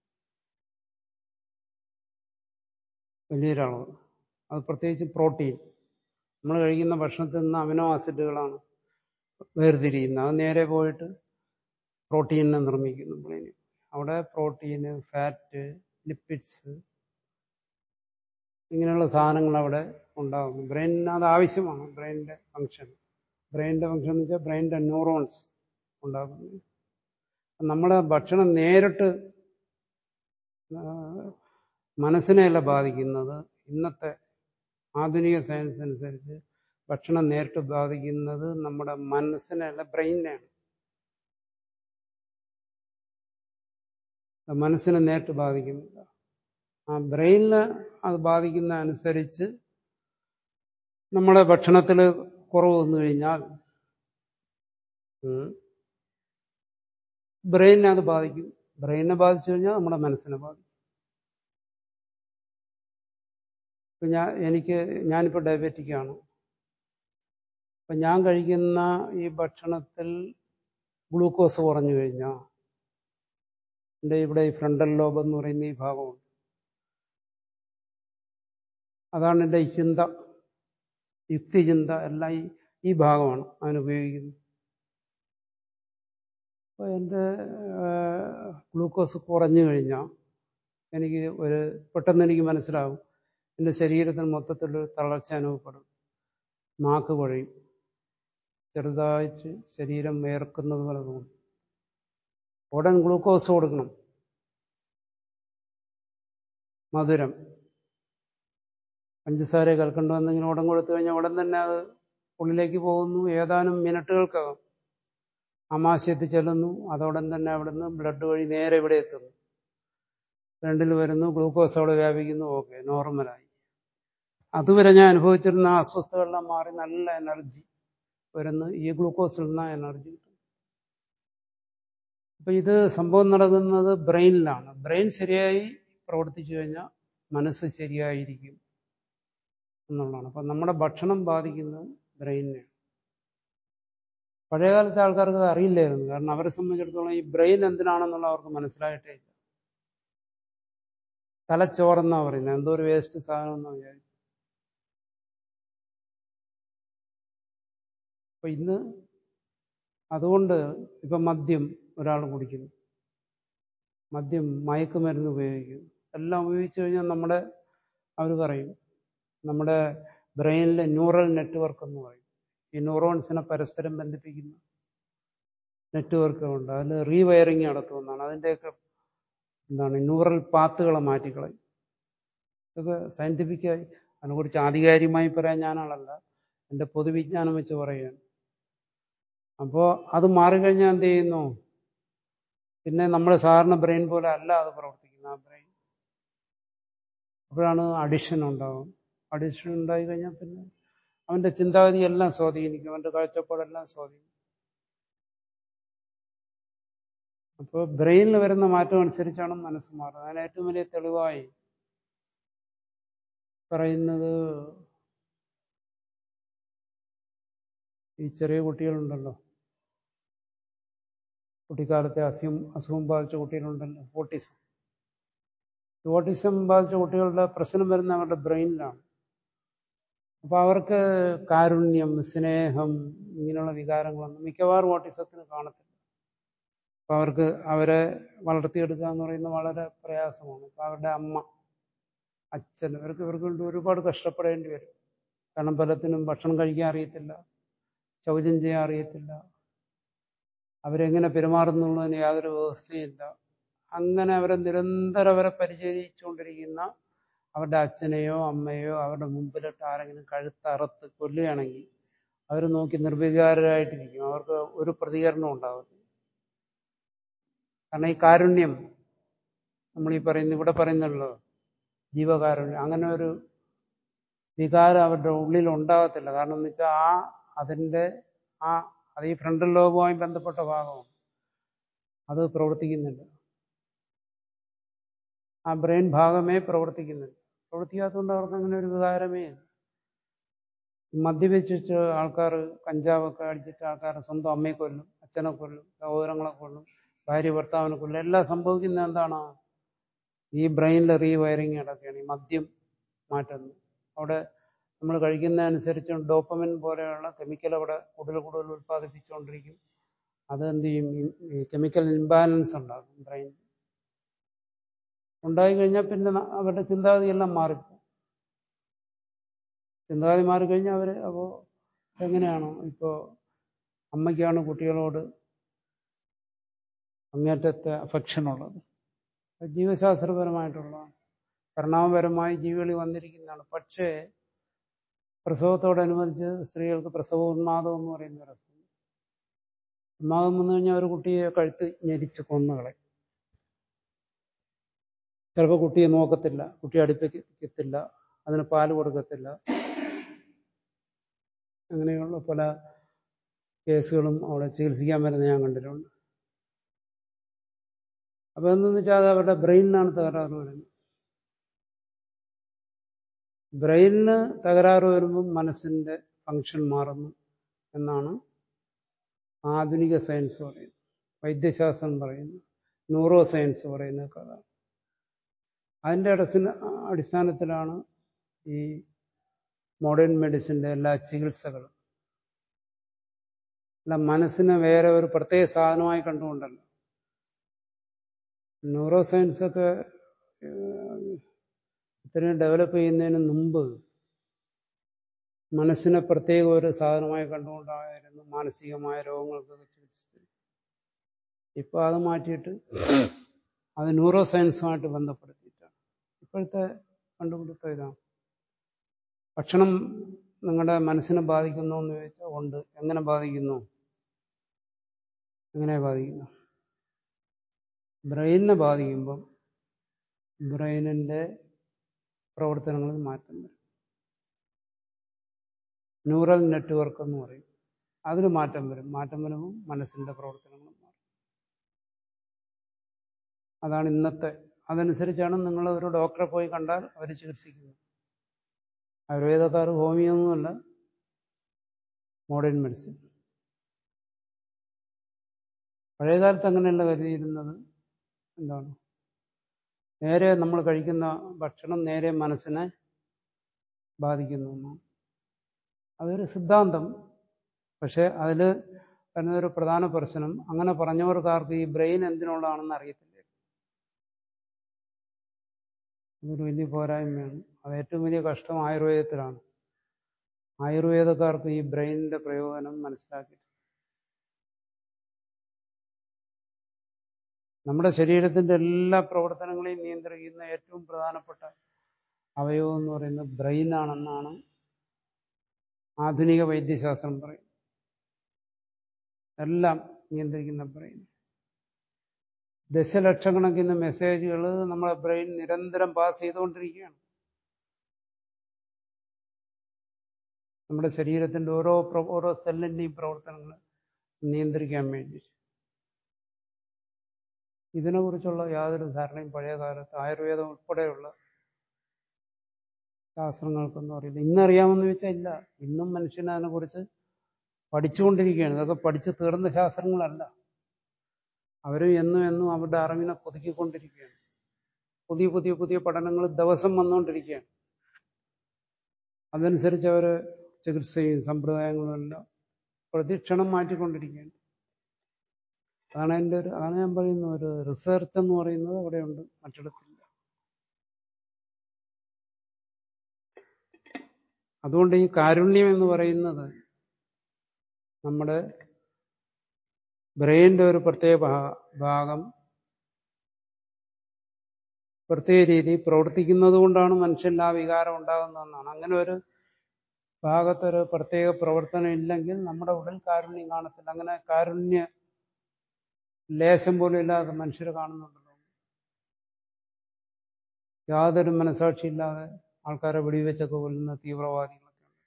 Speaker 1: വലിയൊരളവ് അത് പ്രത്യേകിച്ച് പ്രോട്ടീൻ നമ്മൾ കഴിക്കുന്ന ഭക്ഷണത്തിൽ നിന്ന് അമിനോ ആസിഡുകളാണ് വേർതിരിയുന്നത് അത് നേരെ പോയിട്ട് പ്രോട്ടീനിനെ നിർമ്മിക്കുന്നു ബ്രെയിനിൽ അവിടെ പ്രോട്ടീന് ഫാറ്റ് ലിപ്പിഡ്സ് ഇങ്ങനെയുള്ള സാധനങ്ങൾ അവിടെ ഉണ്ടാകുന്നു ബ്രെയിനിന് അത് ആവശ്യമാണ് ബ്രെയിനിന്റെ ഫങ്ഷൻ ബ്രെയിനിന്റെ ഫങ്ഷൻ എന്ന് വെച്ചാൽ ബ്രെയിനിന്റെ ന്യൂറോൺസ് ഉണ്ടാകുന്നു നമ്മുടെ ഭക്ഷണം നേരിട്ട് മനസ്സിനെയല്ല ബാധിക്കുന്നത് ഇന്നത്തെ ആധുനിക സയൻസ് അനുസരിച്ച് ഭക്ഷണം നേരിട്ട് ബാധിക്കുന്നത് നമ്മുടെ മനസ്സിനെയല്ല ബ്രെയിനിനെയാണ് മനസ്സിനെ നേരിട്ട് ബാധിക്കുന്നില്ല ആ ബ്രെയിനിന് അത് ബാധിക്കുന്ന അനുസരിച്ച് നമ്മുടെ ഭക്ഷണത്തിൽ കുറവ് വന്നു കഴിഞ്ഞാൽ ബ്രെയിനിനെ അത് ബാധിക്കും ബ്രെയിനിനെ ബാധിച്ചു കഴിഞ്ഞാൽ നമ്മുടെ മനസ്സിനെ ബാധിക്കും ഇപ്പം ഞാൻ എനിക്ക് ഞാനിപ്പോൾ ഡയബറ്റിക് ആണ് അപ്പം ഞാൻ കഴിക്കുന്ന ഈ ഭക്ഷണത്തിൽ ഗ്ലൂക്കോസ് കുറഞ്ഞു കഴിഞ്ഞാൽ എൻ്റെ ഇവിടെ ഈ ഫ്രണ്ടൽ ലോബ് എന്ന് പറയുന്ന ഈ ഭാഗമുണ്ട് അതാണ് എൻ്റെ ഈ ചിന്ത യുക്തിചിന്ത എല്ലാം ഈ ഈ ഭാഗമാണ് അതിനുപയോഗിക്കുന്നത് അപ്പോൾ എൻ്റെ ഗ്ലൂക്കോസ് കുറഞ്ഞു കഴിഞ്ഞാൽ എനിക്ക് ഒരു പെട്ടെന്ന് എനിക്ക് മനസ്സിലാവും എൻ്റെ ശരീരത്തിന് മൊത്തത്തിലൊരു തളർച്ച അനുഭവപ്പെടും നാക്ക് കുഴയും ചെറുതായിട്ട് ശരീരം വേർക്കുന്നത് പോലെ തോന്നും ഉടൻ ഗ്ലൂക്കോസ് കൊടുക്കണം മധുരം പഞ്ചസാര കൽക്കണ്ടം എന്തെങ്കിലും ഉടൻ കൊടുത്തു കഴിഞ്ഞാൽ ഉടൻ തന്നെ അത് ഉള്ളിലേക്ക് പോകുന്നു ഏതാനും മിനിറ്റുകൾക്കകം ആമാശയത്തിൽ ചെല്ലുന്നു അതോടൻ തന്നെ അവിടുന്ന് ബ്ലഡ് വഴി നേരെ ഇവിടെ എത്തുന്നു രണ്ടിൽ വരുന്നു ഗ്ലൂക്കോസ് അവിടെ വ്യാപിക്കുന്നു ഓക്കെ നോർമലായി അതുവരെ ഞാൻ അനുഭവിച്ചിരുന്ന ആ അസ്വസ്ഥതകളെല്ലാം മാറി നല്ല എനർജി വരുന്നു ഈ ഗ്ലൂക്കോസിൽ നിന്ന് എനർജി കിട്ടും അപ്പൊ ഇത് സംഭവം നടക്കുന്നത് ബ്രെയിനിലാണ് ബ്രെയിൻ ശരിയായി പ്രവർത്തിച്ചു കഴിഞ്ഞാൽ മനസ്സ് ശരിയായിരിക്കും എന്നുള്ളതാണ് അപ്പൊ നമ്മുടെ ഭക്ഷണം ബാധിക്കുന്നത് ബ്രെയിനിനെയാണ് പഴയകാലത്തെ ആൾക്കാർക്ക് അത് അറിയില്ലായിരുന്നു കാരണം അവരെ സംബന്ധിച്ചിടത്തോളം ഈ ബ്രെയിൻ എന്തിനാണെന്നുള്ള അവർക്ക് മനസ്സിലായിട്ടേ ഇല്ല തലച്ചോറെന്നാ പറയുന്നത് എന്തോ ഒരു വേസ്റ്റ് സാധനം എന്നാ വിചാരിച്ചു അപ്പൊ ഇന്ന് അതുകൊണ്ട് ഇപ്പൊ മദ്യം ഒരാൾ കുടിക്കുന്നു മദ്യം മയക്കുമരുന്ന് ഉപയോഗിക്കുന്നു എല്ലാം ഉപയോഗിച്ചു കഴിഞ്ഞാൽ നമ്മുടെ അവർ പറയും നമ്മുടെ ബ്രെയിനിലെ ന്യൂറൽ നെറ്റ്വർക്ക് എന്ന് പറയും ഈ ന്യൂറോൺസിനെ പരസ്പരം ബന്ധിപ്പിക്കുന്ന നെറ്റ്വർക്കുകളുണ്ട് അതിൽ റീവയറിങ് നടത്തുമെന്നാണ് അതിൻ്റെയൊക്കെ എന്താണ് ന്യൂറൽ പാത്തുകളെ മാറ്റിക്കളയും ഇതൊക്കെ സയൻറ്റിഫിക്കായി അതിനെക്കുറിച്ച് ആധികാരികമായി പറയാൻ ഞാനാളല്ല എൻ്റെ പൊതുവിജ്ഞാനം വെച്ച് പറയുകയാണ് അപ്പോൾ അത് മാറിക്കഴിഞ്ഞാൽ എന്ത് ചെയ്യുന്നു പിന്നെ നമ്മുടെ സാധാരണ ബ്രെയിൻ പോലെ അല്ല അത് പ്രവർത്തിക്കുന്നത് ആ ബ്രെയിൻ അപ്പോഴാണ് അഡിഷൻ ഉണ്ടാകും അഡിഷൻ ഉണ്ടായി കഴിഞ്ഞാൽ പിന്നെ അവൻ്റെ ചിന്താഗതി എല്ലാം സ്വാധീനിക്കും അവൻ്റെ കാഴ്ചപ്പാടെല്ലാം സ്വാധീനിക്കും അപ്പോൾ ബ്രെയിനിൽ വരുന്ന മാറ്റം അനുസരിച്ചാണ് മനസ്സ് മാറുന്നത് അതിന് ഏറ്റവും വലിയ തെളിവായി പറയുന്നത് ഈ ചെറിയ കുട്ടികളുണ്ടല്ലോ കുട്ടിക്കാലത്തെ അസുഖം അസുഖം ബാധിച്ച കുട്ടികളുണ്ടല്ലോ ഓട്ടിസം ഓട്ടിസം ബാധിച്ച കുട്ടികളുടെ പ്രശ്നം വരുന്ന അവരുടെ ബ്രെയിനിലാണ് അപ്പൊ അവർക്ക് കാരുണ്യം സ്നേഹം ഇങ്ങനെയുള്ള വികാരങ്ങളൊന്നും മിക്കവാറും ഓട്ടിസത്തിന് കാണത്തില്ല അപ്പൊ അവർക്ക് അവരെ വളർത്തിയെടുക്കുക എന്ന് പറയുന്നത് വളരെ പ്രയാസമാണ് അപ്പൊ അവരുടെ അമ്മ അച്ഛൻ ഇവർക്ക് ഇവർക്ക് വേണ്ടി ഒരുപാട് കഷ്ടപ്പെടേണ്ടി വരും കാരണം പലത്തിനും ഭക്ഷണം കഴിക്കാൻ അറിയത്തില്ല ശൗചം ചെയ്യാൻ അറിയത്തില്ല അവരെങ്ങനെ പെരുമാറുന്നുള്ളതിന് യാതൊരു വ്യവസ്ഥയില്ല അങ്ങനെ അവരെ നിരന്തരം അവരെ പരിചരിച്ചുകൊണ്ടിരിക്കുന്ന അവരുടെ അച്ഛനെയോ അമ്മയോ അവരുടെ മുമ്പിലിട്ട് ആരെങ്കിലും കഴുത്തറുത്ത് കൊല്ലുകയാണെങ്കിൽ അവർ നോക്കി നിർവികാരരായിട്ടിരിക്കും അവർക്ക് ഒരു പ്രതികരണം ഉണ്ടാകത്തില്ല കാരണം ഈ കാരുണ്യം നമ്മൾ ഈ പറയുന്ന ഇവിടെ പറയുന്നല്ലോ ജീവകാരുണ്യം അങ്ങനെ ഒരു വികാരം അവരുടെ ഉള്ളിൽ ഉണ്ടാകത്തില്ല കാരണം എന്ന് വെച്ചാൽ ആ അതിൻ്റെ ആ അത് ഈ ഫ്രണ്ടൽ ലോകവുമായി ബന്ധപ്പെട്ട ഭാഗമാണ് അത് പ്രവർത്തിക്കുന്നില്ല ആ ബ്രെയിൻ ഭാഗമേ പ്രവർത്തിക്കുന്നില്ല പ്രവർത്തിക്കാത്തതുകൊണ്ട് അവർക്ക് അങ്ങനെ ഒരു വികാരമേ ഇല്ല മദ്യപിച്ചിട്ട് ആൾക്കാർ കഞ്ചാവൊക്കെ അടിച്ചിട്ട് ആൾക്കാർ സ്വന്തം അമ്മയെ കൊല്ലും അച്ഛനെ കൊല്ലും സഹോദരങ്ങളെ കൊല്ലും ഭാര്യ ഭർത്താവിനെ കൊല്ലും എല്ലാം സംഭവിക്കുന്നത് എന്താണ് ഈ ബ്രെയിനിൽ റീവയറിങ് നടക്കുകയാണ് ഈ മദ്യം മാറ്റുന്നു അവിടെ നമ്മൾ കഴിക്കുന്നതനുസരിച്ച് ഡോപ്പമിൻ പോലെയുള്ള കെമിക്കൽ അവിടെ കൂടുതൽ കൂടുതൽ ഉൽപ്പാദിപ്പിച്ചുകൊണ്ടിരിക്കും അത് എന്ത് ചെയ്യും ഈ കെമിക്കൽ ഇംബാലൻസ് ഉണ്ടാകും ബ്രെയിൻ ഉണ്ടായി കഴിഞ്ഞാൽ പിന്നെ അവരുടെ ചിന്താഗതിയെല്ലാം മാറിപ്പോകും ചിന്താഗതി മാറിക്കഴിഞ്ഞാൽ അവർ അപ്പോൾ എങ്ങനെയാണോ ഇപ്പോൾ അമ്മയ്ക്കാണ് കുട്ടികളോട് അങ്ങേറ്റത്തെ അഫെക്ഷൻ ഉള്ളത് ജീവശാസ്ത്രപരമായിട്ടുള്ള പരിണാമപരമായി ജീവികളിൽ വന്നിരിക്കുന്നതാണ് പക്ഷേ പ്രസവത്തോടനുബന്ധിച്ച് സ്ത്രീകൾക്ക് പ്രസവോന്മാദം എന്ന് പറയുന്ന ഒരു അസുഖം ഉന്മാദം വന്നു കഴിഞ്ഞാൽ ഒരു കുട്ടിയെ കഴുത്ത് ഞെരിച്ച് കൊന്നുകളെ ചിലപ്പോൾ കുട്ടിയെ നോക്കത്തില്ല കുട്ടി അടുപ്പിക്കത്തില്ല അതിന് പാല് കൊടുക്കത്തില്ല അങ്ങനെയുള്ള പല കേസുകളും അവിടെ ചികിത്സിക്കാൻ വരുന്ന ഞാൻ കണ്ടിട്ടുണ്ട് അപ്പൊ എന്തെന്ന് വെച്ചാൽ അത് അവരുടെ ബ്രെയിനിനാണ് തകരാറ് വരുന്നത് ബ്രെയിനിന് തകരാറ് വരുമ്പം മനസ്സിന്റെ ഫങ്ഷൻ മാറുന്നു എന്നാണ് ആധുനിക സയൻസ് പറയുന്നത് വൈദ്യശാസ്ത്രം പറയുന്നു ന്യൂറോ സയൻസ് പറയുന്ന കഥ അതിൻ്റെ അടിസ്ഥാന അടിസ്ഥാനത്തിലാണ് ഈ മോഡേൺ മെഡിസിൻ്റെ എല്ലാ ചികിത്സകളും അല്ല മനസ്സിനെ വേറെ ഒരു പ്രത്യേക സാധനമായി കണ്ടുകൊണ്ടല്ല ന്യൂറോ സയൻസ് ഒക്കെ ഇത്രയും ഡെവലപ്പ് ചെയ്യുന്നതിന് മുമ്പ് മനസ്സിനെ പ്രത്യേക ഒരു സാധനമായി കണ്ടുകൊണ്ടായിരുന്നു മാനസികമായ രോഗങ്ങൾക്കൊക്കെ ചികിത്സിച്ചത് ഇപ്പൊ അത് മാറ്റിയിട്ട് അത് ന്യൂറോ സയൻസുമായിട്ട് ബന്ധപ്പെടുത്തിയിട്ടാണ് ഇപ്പോഴത്തെ കണ്ടുപിടുത്തം ഇതാണ് ഭക്ഷണം നിങ്ങളുടെ മനസ്സിനെ ബാധിക്കുന്നു എന്ന് ചോദിച്ചാൽ ഉണ്ട് എങ്ങനെ ബാധിക്കുന്നു എങ്ങനെ ബാധിക്കുന്നു ബ്രെയിനിനെ ബാധിക്കുമ്പം ബ്രെയിനിൻ്റെ പ്രവർത്തനങ്ങളിൽ മാറ്റം വരും ന്യൂറൽ നെറ്റ്വർക്ക് എന്ന് പറയും അതിന് മാറ്റം വരും മാറ്റം വരുമ്പോൾ മനസ്സിൻ്റെ പ്രവർത്തനങ്ങൾ മാറും അതാണ് ഇന്നത്തെ അതനുസരിച്ചാണ് നിങ്ങൾ ഒരു ഡോക്ടറെ പോയി കണ്ടാൽ അവർ ചികിത്സിക്കുന്നത് ആയുർവേദക്കാർ ഹോമിയൊന്നുമല്ല മോഡേൺ മെഡിസിൻ പഴയകാലത്ത് അങ്ങനെയല്ല കരുതിയിരുന്നത് എന്താണ് നേരെ നമ്മൾ കഴിക്കുന്ന ഭക്ഷണം നേരെ മനസ്സിനെ ബാധിക്കുന്നു എന്നാണ് അതൊരു സിദ്ധാന്തം പക്ഷെ അതിൽ വരുന്നൊരു പ്രധാന പ്രശ്നം അങ്ങനെ പറഞ്ഞവർക്കാർക്ക് ഈ ബ്രെയിൻ എന്തിനുള്ളതാണെന്ന് അറിയത്തില്ല അതൊരു വലിയ പോരായ്മയാണ് അത് ഏറ്റവും വലിയ കഷ്ടം ആയുർവേദത്തിലാണ് ആയുർവേദക്കാർക്ക് ഈ ബ്രെയിനിന്റെ പ്രയോജനം മനസ്സിലാക്കി നമ്മുടെ ശരീരത്തിന്റെ എല്ലാ പ്രവർത്തനങ്ങളെയും നിയന്ത്രിക്കുന്ന ഏറ്റവും പ്രധാനപ്പെട്ട അവയവം എന്ന് പറയുന്നത് ബ്രെയിനാണെന്നാണ് ആധുനിക വൈദ്യശാസ്ത്രം പറയും എല്ലാം നിയന്ത്രിക്കുന്ന ബ്രെയിൻ ദശലക്ഷക്കണക്കിന് മെസ്സേജുകൾ നമ്മളെ ബ്രെയിൻ നിരന്തരം പാസ് ചെയ്തുകൊണ്ടിരിക്കുകയാണ് നമ്മുടെ ശരീരത്തിന്റെ ഓരോ ഓരോ സെല്ലിന്റെയും പ്രവർത്തനങ്ങൾ നിയന്ത്രിക്കാൻ വേണ്ടി ഇതിനെക്കുറിച്ചുള്ള യാതൊരു ധാരണയും പഴയ കാലത്ത് ആയുർവേദം ഉൾപ്പെടെയുള്ള ശാസ്ത്രങ്ങൾക്കൊന്നും അറിയില്ല ഇന്നറിയാമെന്ന് ചോദിച്ചാൽ ഇല്ല ഇന്നും മനുഷ്യൻ അതിനെക്കുറിച്ച് പഠിച്ചുകൊണ്ടിരിക്കുകയാണ് ഇതൊക്കെ പഠിച്ചു തീർന്ന ശാസ്ത്രങ്ങളല്ല അവരും എന്നും എന്നും അവരുടെ അറിവിനെ പുതുക്കിക്കൊണ്ടിരിക്കുകയാണ് പുതിയ പുതിയ പുതിയ പഠനങ്ങൾ ദിവസം വന്നുകൊണ്ടിരിക്കുകയാണ് അതനുസരിച്ച് അവർ ചികിത്സയും സമ്പ്രദായങ്ങളും എല്ലാം പ്രതിക്ഷണം മാറ്റിക്കൊണ്ടിരിക്കുകയാണ് അതാണ് എൻ്റെ ഒരു അതാണ് ഞാൻ പറയുന്നത് ഒരു റിസർച്ച് എന്ന് പറയുന്നത് അവിടെയുണ്ട് മറ്റിടത്തില്ല അതുകൊണ്ട് ഈ കാരുണ്യം എന്ന് പറയുന്നത് നമ്മുടെ ബ്രെയിനിന്റെ ഒരു പ്രത്യേക ഭാ- ഭാഗം പ്രത്യേക രീതിയിൽ പ്രവർത്തിക്കുന്നത് കൊണ്ടാണ് മനുഷ്യനിൽ ആ വികാരം ഉണ്ടാകുന്നതെന്നാണ് അങ്ങനെ ഒരു ഭാഗത്തൊരു പ്രത്യേക പ്രവർത്തനം ഇല്ലെങ്കിൽ നമ്മുടെ ഉള്ളിൽ കാരുണ്യം കാണത്തില്ല അങ്ങനെ കാരുണ്യ ലേശം പോലും ഇല്ലാതെ മനുഷ്യരെ കാണുന്നുണ്ടല്ലോ യാതൊരു മനസാക്ഷിയില്ലാതെ ആൾക്കാരെ വെടിവെച്ചൊക്കെ കൊല്ലുന്ന തീവ്രവാദികളൊക്കെ ഉണ്ട്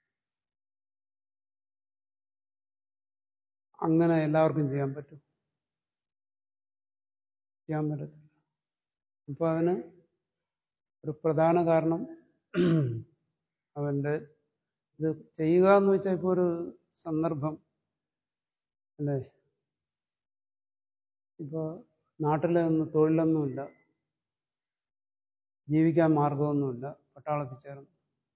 Speaker 1: അങ്ങനെ എല്ലാവർക്കും ചെയ്യാൻ പറ്റും ചെയ്യാൻ പറ്റത്തില്ല അപ്പൊ അതിന് ഒരു പ്രധാന കാരണം അവന്റെ ഇത് ചെയ്യുക എന്ന് വെച്ചാൽ ഇപ്പോൾ ഒരു സന്ദർഭം അല്ലേ ഇപ്പോൾ നാട്ടിൽ നിന്ന് തൊഴിലൊന്നുമില്ല ജീവിക്കാൻ മാർഗമൊന്നുമില്ല പട്ടാളത്തിൽ ചേർന്ന്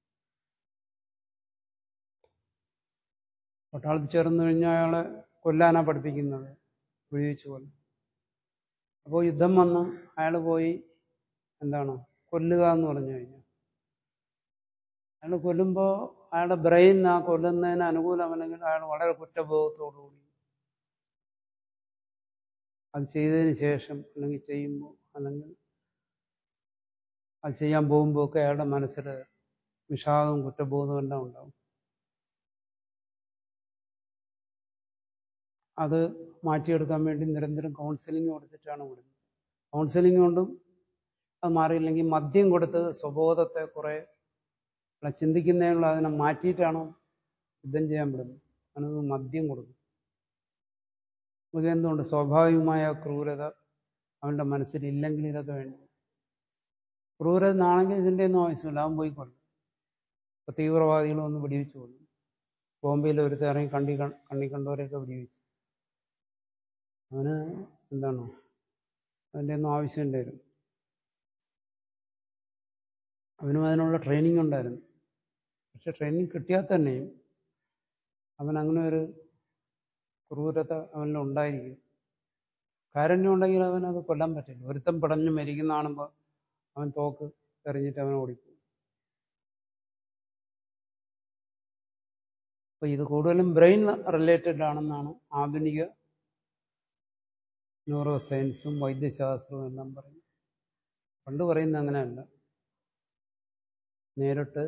Speaker 1: പട്ടാളത്തിൽ ചേർന്ന് കഴിഞ്ഞാൽ അയാളെ കൊല്ലാനാ പഠിപ്പിക്കുന്നത് വെടിവെച്ച് കൊല്ലും അപ്പോൾ യുദ്ധം വന്ന് അയാൾ പോയി എന്താണ് കൊല്ലുക എന്ന് പറഞ്ഞു കഴിഞ്ഞാൽ അയാൾ കൊല്ലുമ്പോൾ അയാളുടെ ബ്രെയിൻ ആ കൊല്ലുന്നതിന് അനുകൂലമല്ലെങ്കിൽ അയാൾ വളരെ കുറ്റബോധത്തോടുകൂടി അത് ചെയ്തതിന് ശേഷം അല്ലെങ്കിൽ ചെയ്യുമ്പോൾ അല്ലെങ്കിൽ അത് ചെയ്യാൻ പോകുമ്പോൾ ഒക്കെ അയാളുടെ മനസ്സിൽ വിഷാദവും കുറ്റബോധവും എല്ലാം ഉണ്ടാവും അത് മാറ്റിയെടുക്കാൻ വേണ്ടി നിരന്തരം കൗൺസിലിംഗ് കൊടുത്തിട്ടാണ് വിടുന്നത് കൗൺസിലിംഗ് കൊണ്ടും അത് മാറിയില്ലെങ്കിൽ മദ്യം കൊടുത്ത് സ്വബോധത്തെ കുറെ അല്ല ചിന്തിക്കുന്നതിനുള്ള അതിനെ മാറ്റിയിട്ടാണ് യുദ്ധം ചെയ്യാൻ വിടുന്നത് അതിനത് മദ്യം കൊടുക്കും നമുക്ക് എന്തുകൊണ്ട് സ്വാഭാവികമായ ക്രൂരത അവന്റെ മനസ്സിൽ ഇല്ലെങ്കിൽ ഇതൊക്കെ വേണ്ടി ക്രൂരനാണെങ്കിൽ ഇതിൻ്റെ ഒന്നും ആവശ്യമില്ല അവൻ പോയി കൊല്ലും ഇപ്പൊ തീവ്രവാദികൾ വന്ന് വെടിവെച്ച് കൊല്ലും ബോംബെയിൽ ഒരു ഇറങ്ങി കണ്ടി കണ്ണി കണ്ടവരെയൊക്കെ വെടിവെച്ചു അവന് എന്താണ് അതിൻ്റെ ഒന്നും ആവശ്യം വരും അവനും അതിനുള്ള ട്രെയിനിങ് ഉണ്ടായിരുന്നു പക്ഷെ ട്രെയിനിങ് കിട്ടിയാൽ തന്നെയും അവൻ അങ്ങനെ ഒരു ക്രൂരത അവനിൽ ഉണ്ടായിരിക്കും കാരുണ്യം ഉണ്ടെങ്കിൽ അവനത് കൊല്ലാൻ പറ്റില്ല ഒരുത്തം പിടഞ്ഞ് മരിക്കുന്ന കാണുമ്പോൾ അവൻ തോക്ക് എറിഞ്ഞിട്ട് അവൻ ഓടിപ്പോകും അപ്പൊ ഇത് കൂടുതലും ബ്രെയിൻ റിലേറ്റഡ് ആണെന്നാണ് ആധുനിക ന്യൂറോ സയൻസും വൈദ്യശാസ്ത്രവും എല്ലാം പറയുന്നത് പണ്ട് പറയുന്നത് അങ്ങനെയല്ല നേരിട്ട്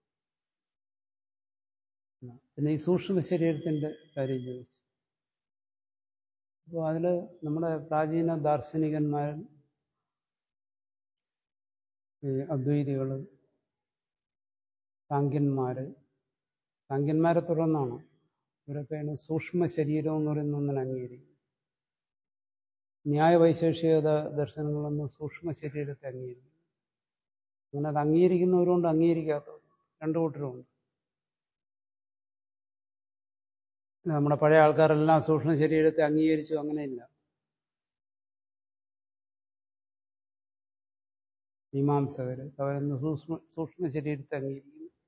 Speaker 1: പിന്നെ ഈ സൂക്ഷ്മ ശരീരത്തിന്റെ കാര്യം ചോദിച്ചു അപ്പോൾ അതിൽ നമ്മുടെ പ്രാചീന ദാർശനികന്മാരും ഈ അദ്വൈതികള് സാങ്കന്മാര് സാങ്കന്മാരെ തുടർന്നാണ് ഇവരൊക്കെയാണ് സൂക്ഷ്മ ശരീരം എന്ന് പറയുന്ന ഒന്നിനെ അംഗീകരിക്കും ന്യായവൈശേഷികത ദർശനങ്ങളൊന്നും സൂക്ഷ്മ ശരീരത്തെ അംഗീകരിക്കും അങ്ങനെ അത് അംഗീകരിക്കുന്നവരുണ്ട് അംഗീകരിക്കാത്തവരും രണ്ടു കൂട്ടരുമുണ്ട് നമ്മുടെ പഴയ ആൾക്കാരെല്ലാം സൂക്ഷ്മ ശരീരത്തെ അംഗീകരിച്ചു അങ്ങനെയില്ല മീമാംസകര് അവരൊന്ന് സൂക്ഷ്മ സൂക്ഷ്മ ശരീരത്തെ അംഗീകരിക്കുന്നു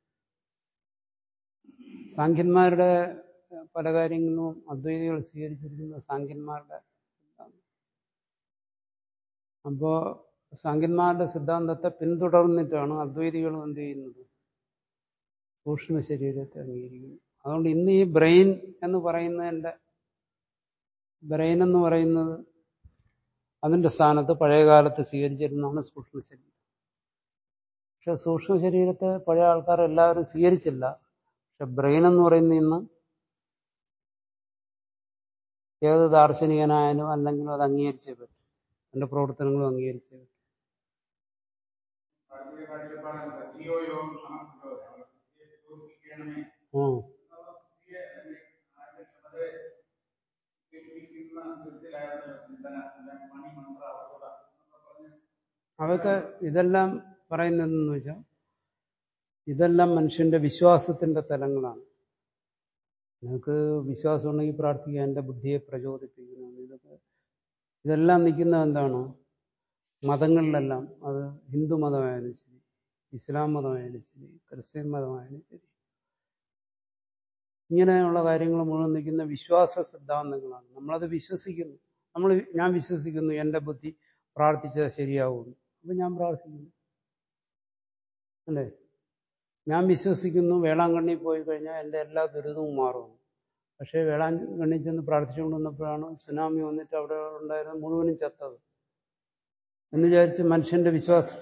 Speaker 1: സാഖ്യന്മാരുടെ പല കാര്യങ്ങളും അദ്വൈതികൾ സ്വീകരിച്ചിരിക്കുന്ന സാഖ്യന്മാരുടെ സിദ്ധാന്തം അപ്പോ സാഖ്യന്മാരുടെ സിദ്ധാന്തത്തെ പിന്തുടർന്നിട്ടാണ് അദ്വൈതികളും എന്ത് ചെയ്യുന്നത് സൂക്ഷ്മ ശരീരത്തെ അംഗീകരിക്കുന്നു അതുകൊണ്ട് ഇന്ന് ഈ ബ്രെയിൻ എന്ന് പറയുന്നതിൻ്റെ ബ്രെയിൻ എന്ന് പറയുന്നത് അതിന്റെ സ്ഥാനത്ത് പഴയകാലത്ത് സ്വീകരിച്ചിരുന്നതാണ് സൂക്ഷ്മ ശരീരം പക്ഷെ സൂക്ഷ്മ ശരീരത്തെ പഴയ ആൾക്കാർ എല്ലാവരും സ്വീകരിച്ചില്ല പക്ഷെ ബ്രെയിൻ എന്ന് പറയുന്ന ഇന്ന് ഏത് ദാർശനികനായാലും അല്ലെങ്കിലും അത് അംഗീകരിച്ചേ പറ്റും അതിന്റെ പ്രവർത്തനങ്ങളും അംഗീകരിച്ചേ പറ്റും
Speaker 2: പഴയ കാഴ്ചപ്പാടല്ല ജിയോയോഗം ആണല്ലോ യോഗിക്കണമേ
Speaker 1: ആ
Speaker 2: അത് കേൾപ്പിക്കുന്ന വിധത്തിലായിരുന്നു ചിന്തന അല്ലെങ്കിൽ മണിമന്ത്ര അവസ്ഥ എന്നൊക്കെ പറഞ്ഞ്
Speaker 1: അതൊക്കെ ഇതെല്ലാം പറയുന്നതെന്ന് വെച്ചാൽ ഇതെല്ലാം മനുഷ്യന്റെ വിശ്വാസത്തിന്റെ തലങ്ങളാണ് നിങ്ങൾക്ക് വിശ്വാസം ഉണ്ടെങ്കിൽ പ്രാർത്ഥിക്കുക എൻ്റെ ബുദ്ധിയെ പ്രചോദിപ്പിക്കുന്നു ഇതൊക്കെ ഇതെല്ലാം നിൽക്കുന്നത് എന്താണ് മതങ്ങളിലെല്ലാം അത് ഹിന്ദു മതമായാലും ശരി ഇസ്ലാം മതമായാലും ശരി ക്രിസ്ത്യൻ മതമായാലും ശരി ഇങ്ങനെയുള്ള കാര്യങ്ങൾ മുഴുവൻ നിൽക്കുന്ന വിശ്വാസ സിദ്ധാന്തങ്ങളാണ് നമ്മളത് വിശ്വസിക്കുന്നു നമ്മൾ ഞാൻ വിശ്വസിക്കുന്നു എൻ്റെ ബുദ്ധി പ്രാർത്ഥിച്ചാൽ ശരിയാവുന്നു അപ്പം ഞാൻ പ്രാർത്ഥിക്കുന്നു അല്ലേ ഞാൻ വിശ്വസിക്കുന്നു വേളാങ്കണ്ണി പോയി കഴിഞ്ഞാൽ എൻ്റെ എല്ലാ ദുരിതവും മാറും പക്ഷേ വേളാങ്കണ്ണി ചെന്ന് പ്രാർത്ഥിച്ചുകൊണ്ട് വന്നപ്പോഴാണ് സുനാമി വന്നിട്ട് അവിടെ ഉണ്ടായിരുന്ന മുഴുവനും ചത്തത് എന്ന് വിചാരിച്ച് മനുഷ്യന്റെ വിശ്വാസം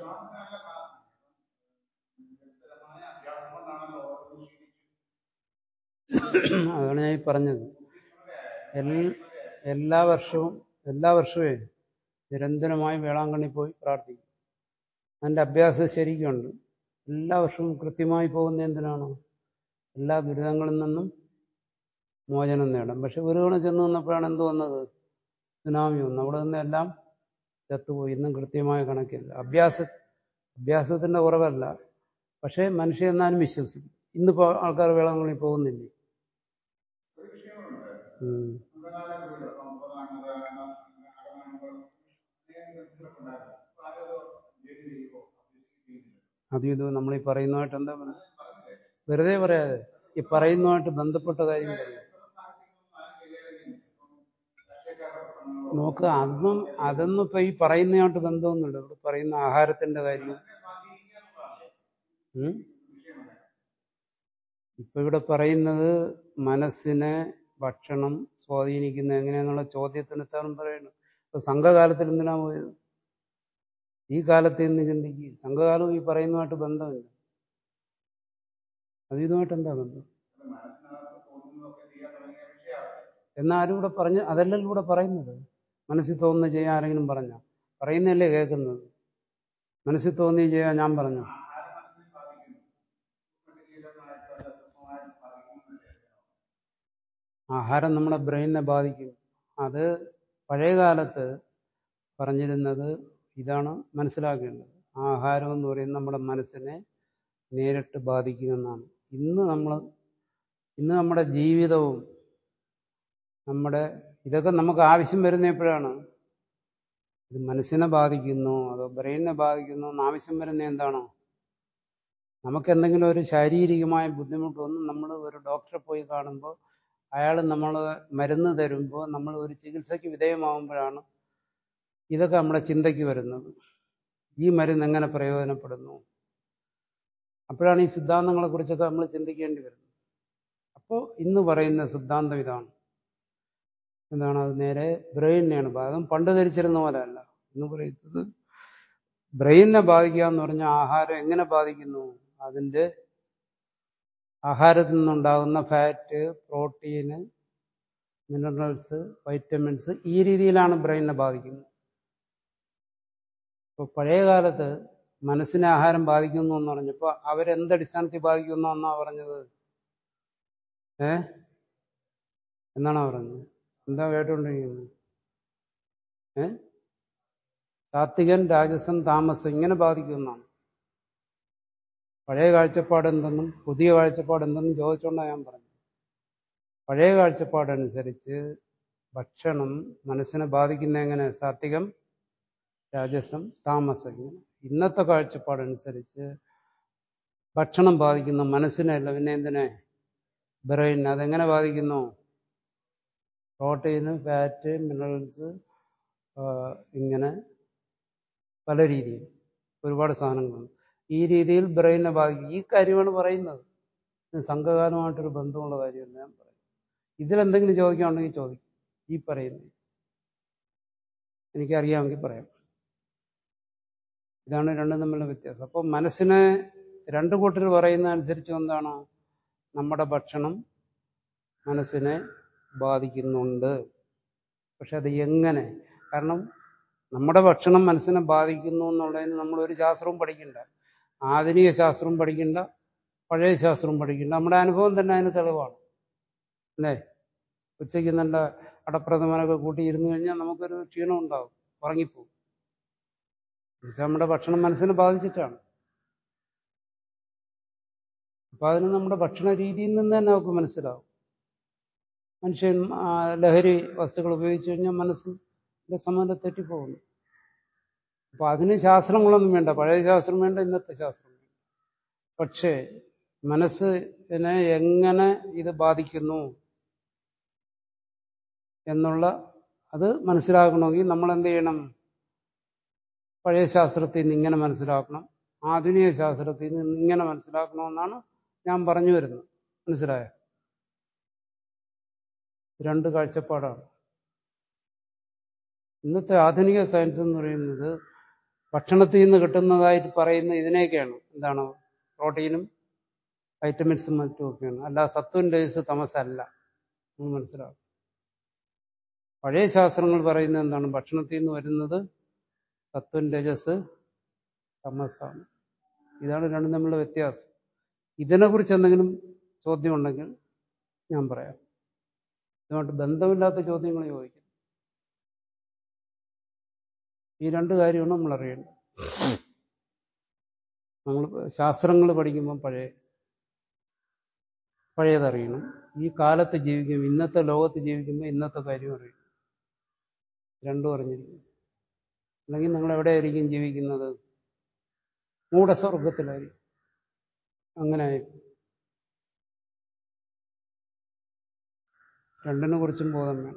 Speaker 1: അതാണ് ഞാൻ ഈ പറഞ്ഞത് എൽ- എല്ലാ വർഷവും എല്ലാ വർഷവേ നിരന്തരമായി വേളാങ്കണ്ണി പോയി പ്രാർത്ഥിക്കും അതിൻ്റെ അഭ്യാസം ശരിക്കുണ്ട് എല്ലാ വർഷവും കൃത്യമായി പോകുന്ന എന്തിനാണ് എല്ലാ ദുരിതങ്ങളിൽ നിന്നും മോചനം നേടാം പക്ഷെ ഒരു തവണ ചെന്ന് നിന്നപ്പോഴാണ് എന്ത് വന്നത് സുനാമി വന്നു അവിടെ നിന്നെല്ലാം ചത്തുപോയി ഇന്നും കൃത്യമായ കണക്കില്ല അഭ്യാസ അഭ്യാസത്തിന്റെ കുറവല്ല പക്ഷേ മനുഷ്യൻ എന്നാലും വിശ്വസിക്കും ഇന്നിപ്പോ ആൾക്കാർ വേളാങ്കണ്ണി പോകുന്നില്ലേ ഉം. അതും ഇതും നമ്മൾ ഈ പറയുന്നതായിട്ട് എന്താ ബന്ധം? വെറുതെ പറയാതെ ഈ പറയുന്നതുമായിട്ട് ബന്ധപ്പെട്ട കാര്യം പറയും നോക്ക് അതൊന്നും അതൊന്നും ഇപ്പൊ ഈ പറയുന്നതായിട്ട് ബന്ധമൊന്നുമില്ല ഇവിടെ പറയുന്ന ആഹാരത്തിന്റെ കാര്യം ഉം? ഇപ്പൊ ഇവിടെ പറയുന്നത് മനസ്സിനെ ഭക്ഷണം സ്വാധീനിക്കുന്ന എങ്ങനെയാന്നുള്ള ചോദ്യത്തിന് ഉത്തരം പറയുന്നു ഇപ്പൊ സംഘകാലത്തിൽ എന്തിനാ പോയത് ഈ കാലത്ത് ഇന്ന് ചിന്തിക്കുക സംഘകാലവും ഈ പറയുന്നതുമായിട്ട് ബന്ധമില്ല അത് ഇതുമായിട്ട് എന്താ ബന്ധം എന്നാ ആരും ഇവിടെ പറഞ്ഞ് അതല്ലല്ലോ ഇവിടെ പറയുന്നത് മനസ്സിൽ തോന്നുന്ന ചെയ്യാൻ ആരെങ്കിലും പറഞ്ഞ പറയുന്നതല്ലേ കേൾക്കുന്നത് മനസ്സിൽ തോന്നി ചെയ്യാൻ ഞാൻ പറഞ്ഞു ആഹാരം നമ്മുടെ ബ്രെയിനിനെ ബാധിക്കും അത് പഴയ കാലത്ത് പറഞ്ഞിരുന്നത് ഇതാണ് മനസ്സിലാക്കേണ്ടത് ആഹാരം എന്ന് പറയുന്നത് നമ്മുടെ മനസ്സിനെ നേരിട്ട് ബാധിക്കുമെന്നാണ് ഇന്ന് നമ്മൾ ഇന്ന് നമ്മുടെ ജീവിതവും നമ്മുടെ ഇതൊക്കെ നമുക്ക് ആവശ്യം വരുന്ന എപ്പോഴാണ് ഇത് മനസ്സിനെ ബാധിക്കുന്നു അതോ ബ്രെയിനിനെ ബാധിക്കുന്നു എന്ന് ആവശ്യം വരുന്ന എന്താണ് നമുക്ക് എന്തെങ്കിലും ഒരു ശാരീരികമായ ബുദ്ധിമുട്ടൊന്നും നമ്മൾ ഒരു ഡോക്ടറെ പോയി കാണുമ്പോൾ അയാൾ നമ്മൾ മരുന്ന് തരുമ്പോൾ നമ്മൾ ഒരു ചികിത്സയ്ക്ക് വിധേയമാകുമ്പോഴാണ് ഇതൊക്കെ നമ്മുടെ ചിന്തയ്ക്ക് വരുന്നത് ഈ മരുന്ന് എങ്ങനെ പ്രയോജനപ്പെടുന്നു അപ്പോഴാണ് ഈ സിദ്ധാന്തങ്ങളെ കുറിച്ചൊക്കെ നമ്മൾ ചിന്തിക്കേണ്ടി വരുന്നത് അപ്പോൾ ഇന്ന് പറയുന്ന സിദ്ധാന്തം ഇതാണ് എന്താണ് അത് നേരെ ബ്രെയിനിനെയാണ് ബാധകം പണ്ട് ധരിച്ചിരുന്ന പോലെ അല്ല എന്ന് പറയുന്നത് ബ്രെയിനിനെ ബാധിക്കുക എന്ന് പറഞ്ഞാൽ ആഹാരം എങ്ങനെ ബാധിക്കുന്നു അതിൻ്റെ ആഹാരത്തിൽ നിന്നുണ്ടാകുന്ന ഫാറ്റ് പ്രോട്ടീന് മിനറൽസ് വൈറ്റമിൻസ് ഈ രീതിയിലാണ് ബ്രെയിനിനെ ബാധിക്കുന്നത് ഇപ്പോൾ പഴയ കാലത്ത് മനസ്സിനെ ആഹാരം ബാധിക്കുന്നു എന്ന് പറഞ്ഞപ്പോൾ അവരെന്തടിസ്ഥാനത്തിൽ ബാധിക്കുന്നു എന്നാ പറഞ്ഞത് ഏ എന്നാണോ പറഞ്ഞത് എന്താ കേട്ടുകൊണ്ടിരിക്കുന്നത് ഏ സാത്വികൻ രാജസൻ താമസം ഇങ്ങനെ ബാധിക്കുമെന്നാണ് പഴയ കാഴ്ചപ്പാട് എന്തെന്നും പുതിയ കാഴ്ചപ്പാട് എന്തെന്നും ചോദിച്ചുകൊണ്ടാണ് ഞാൻ പറഞ്ഞത് പഴയ കാഴ്ചപ്പാടനുസരിച്ച് ഭക്ഷണം മനസ്സിനെ ബാധിക്കുന്ന എങ്ങനെ സാത്വികം രാജസം താമസം ഇങ്ങനെ ഇന്നത്തെ കാഴ്ചപ്പാടനുസരിച്ച് ഭക്ഷണം ബാധിക്കുന്ന മനസ്സിനല്ല പിന്നെ എന്തിനെ ബ്രെയിൻ അതെങ്ങനെ ബാധിക്കുന്നു പ്രോട്ടീന് ഫാറ്റ് മിനറൽസ് ഇങ്ങനെ പല രീതിയിൽ ഒരുപാട് സാധനങ്ങളുണ്ട് ഈ രീതിയിൽ ബ്രെയിനെ ബാധിക്കും ഈ കാര്യമാണ് പറയുന്നത് ഇത് സംഘകാലമായിട്ടൊരു ബന്ധമുള്ള കാര്യമല്ല ഞാൻ പറയും ഇതിലെന്തെങ്കിലും ചോദിക്കാനുണ്ടെങ്കിൽ ചോദിക്കും ഈ പറയുന്നത് എനിക്കറിയാമെങ്കിൽ പറയാം ഇതാണ് രണ്ടും തമ്മിലുള്ള വ്യത്യാസം അപ്പോൾ മനസ്സിനെ രണ്ടു കൂട്ടർ പറയുന്ന അനുസരിച്ച് എന്താണ് നമ്മുടെ ഭക്ഷണം മനസ്സിനെ ബാധിക്കുന്നുണ്ട് പക്ഷെ അത് എങ്ങനെ കാരണം നമ്മുടെ ഭക്ഷണം മനസ്സിനെ ബാധിക്കുന്നു എന്നുള്ളതിന് നമ്മൾ ഒരു ശാസ്ത്രവും പഠിക്കണ്ട ആധുനിക ശാസ്ത്രവും പഠിക്കണ്ട പഴയ ശാസ്ത്രവും പഠിക്കണ്ട നമ്മുടെ അനുഭവം തന്നെ അതിന് തെളിവാണ് അല്ലേ ഉച്ചയ്ക്ക് നല്ല അടപ്രഥമനൊക്കെ കൂട്ടി ഇരുന്ന് കഴിഞ്ഞാൽ നമുക്കൊരു ക്ഷീണം ഉണ്ടാവും ഉറങ്ങിപ്പോവും എന്നുവെച്ചാൽ നമ്മുടെ ഭക്ഷണം മനസ്സിനെ ബാധിച്ചിട്ടാണ് അപ്പൊ അതിന് നമ്മുടെ ഭക്ഷണ രീതിയിൽ നിന്ന് തന്നെ നമുക്ക് മനസ്സിലാവും മനുഷ്യൻ ആ, ലഹരി വസ്തുക്കൾ ഉപയോഗിച്ചു കഴിഞ്ഞാൽ മനസ്സ് ഇതിന്റെ സംബന്ധം തെറ്റിപ്പോകുന്നു അപ്പൊ അതിന് ശാസ്ത്രങ്ങളൊന്നും വേണ്ട പഴയ ശാസ്ത്രം വേണ്ട ഇന്നത്തെ ശാസ്ത്രം വേണ്ട പക്ഷേ മനസ്സിനെ എങ്ങനെ ഇത് ബാധിക്കുന്നു എന്നുള്ള അത് മനസ്സിലാക്കണമെങ്കിൽ നമ്മൾ എന്ത് ചെയ്യണം പഴയ ശാസ്ത്രത്തിൽ നിന്ന് ഇങ്ങനെ മനസ്സിലാക്കണം ആധുനിക ശാസ്ത്രത്തിൽ നിന്ന് ഇങ്ങനെ മനസ്സിലാക്കണമെന്നാണ് ഞാൻ പറഞ്ഞു വരുന്നത് മനസ്സിലായോ രണ്ട് കാഴ്ചപ്പാടാണ് ഇന്നത്തെ ആധുനിക സയൻസ് എന്ന് പറയുന്നത് ഭക്ഷണത്തിൽ നിന്ന് കിട്ടുന്നതായിട്ട് പറയുന്ന ഇതിനെയൊക്കെയാണ് എന്താണ് പ്രോട്ടീനും വൈറ്റമിൻസും മറ്റും ഒക്കെയാണ് അല്ല സത്വം ഡേസ് തമസല്ല എന്ന് മനസ്സിലാവും പഴയ ശാസ്ത്രങ്ങൾ പറയുന്നത് എന്താണ് ഭക്ഷണത്തിൽ നിന്ന് വരുന്നത് സത്വം രജസ് തമസാണ് ഇതാണ് രണ്ടും തമ്മിലുള്ള വ്യത്യാസം ഇതിനെക്കുറിച്ച് എന്തെങ്കിലും ചോദ്യം ഉണ്ടെങ്കിൽ ഞാൻ പറയാം ഇതുമായിട്ട് ബന്ധമില്ലാത്ത ചോദ്യങ്ങൾ ചോദിക്കും ഈ രണ്ട് കാര്യമാണ് നമ്മൾ അറിയേണ്ടത് നമ്മൾ ശാസ്ത്രങ്ങൾ പഠിക്കുമ്പോൾ പഴയ പഴയതറിയണം ഈ കാലത്ത് ജീവിക്കുമ്പോൾ ഇന്നത്തെ ലോകത്ത് ജീവിക്കുമ്പോൾ ഇന്നത്തെ കാര്യം അറിയണം രണ്ടും അറിഞ്ഞിരിക്കും അല്ലെങ്കിൽ നിങ്ങൾ എവിടെയായിരിക്കും ജീവിക്കുന്നത് മൂഢസ്വർഗത്തിലായിരിക്കും അങ്ങനെ ആയിരിക്കും രണ്ടിനെ കുറിച്ചും ബോധം വേണം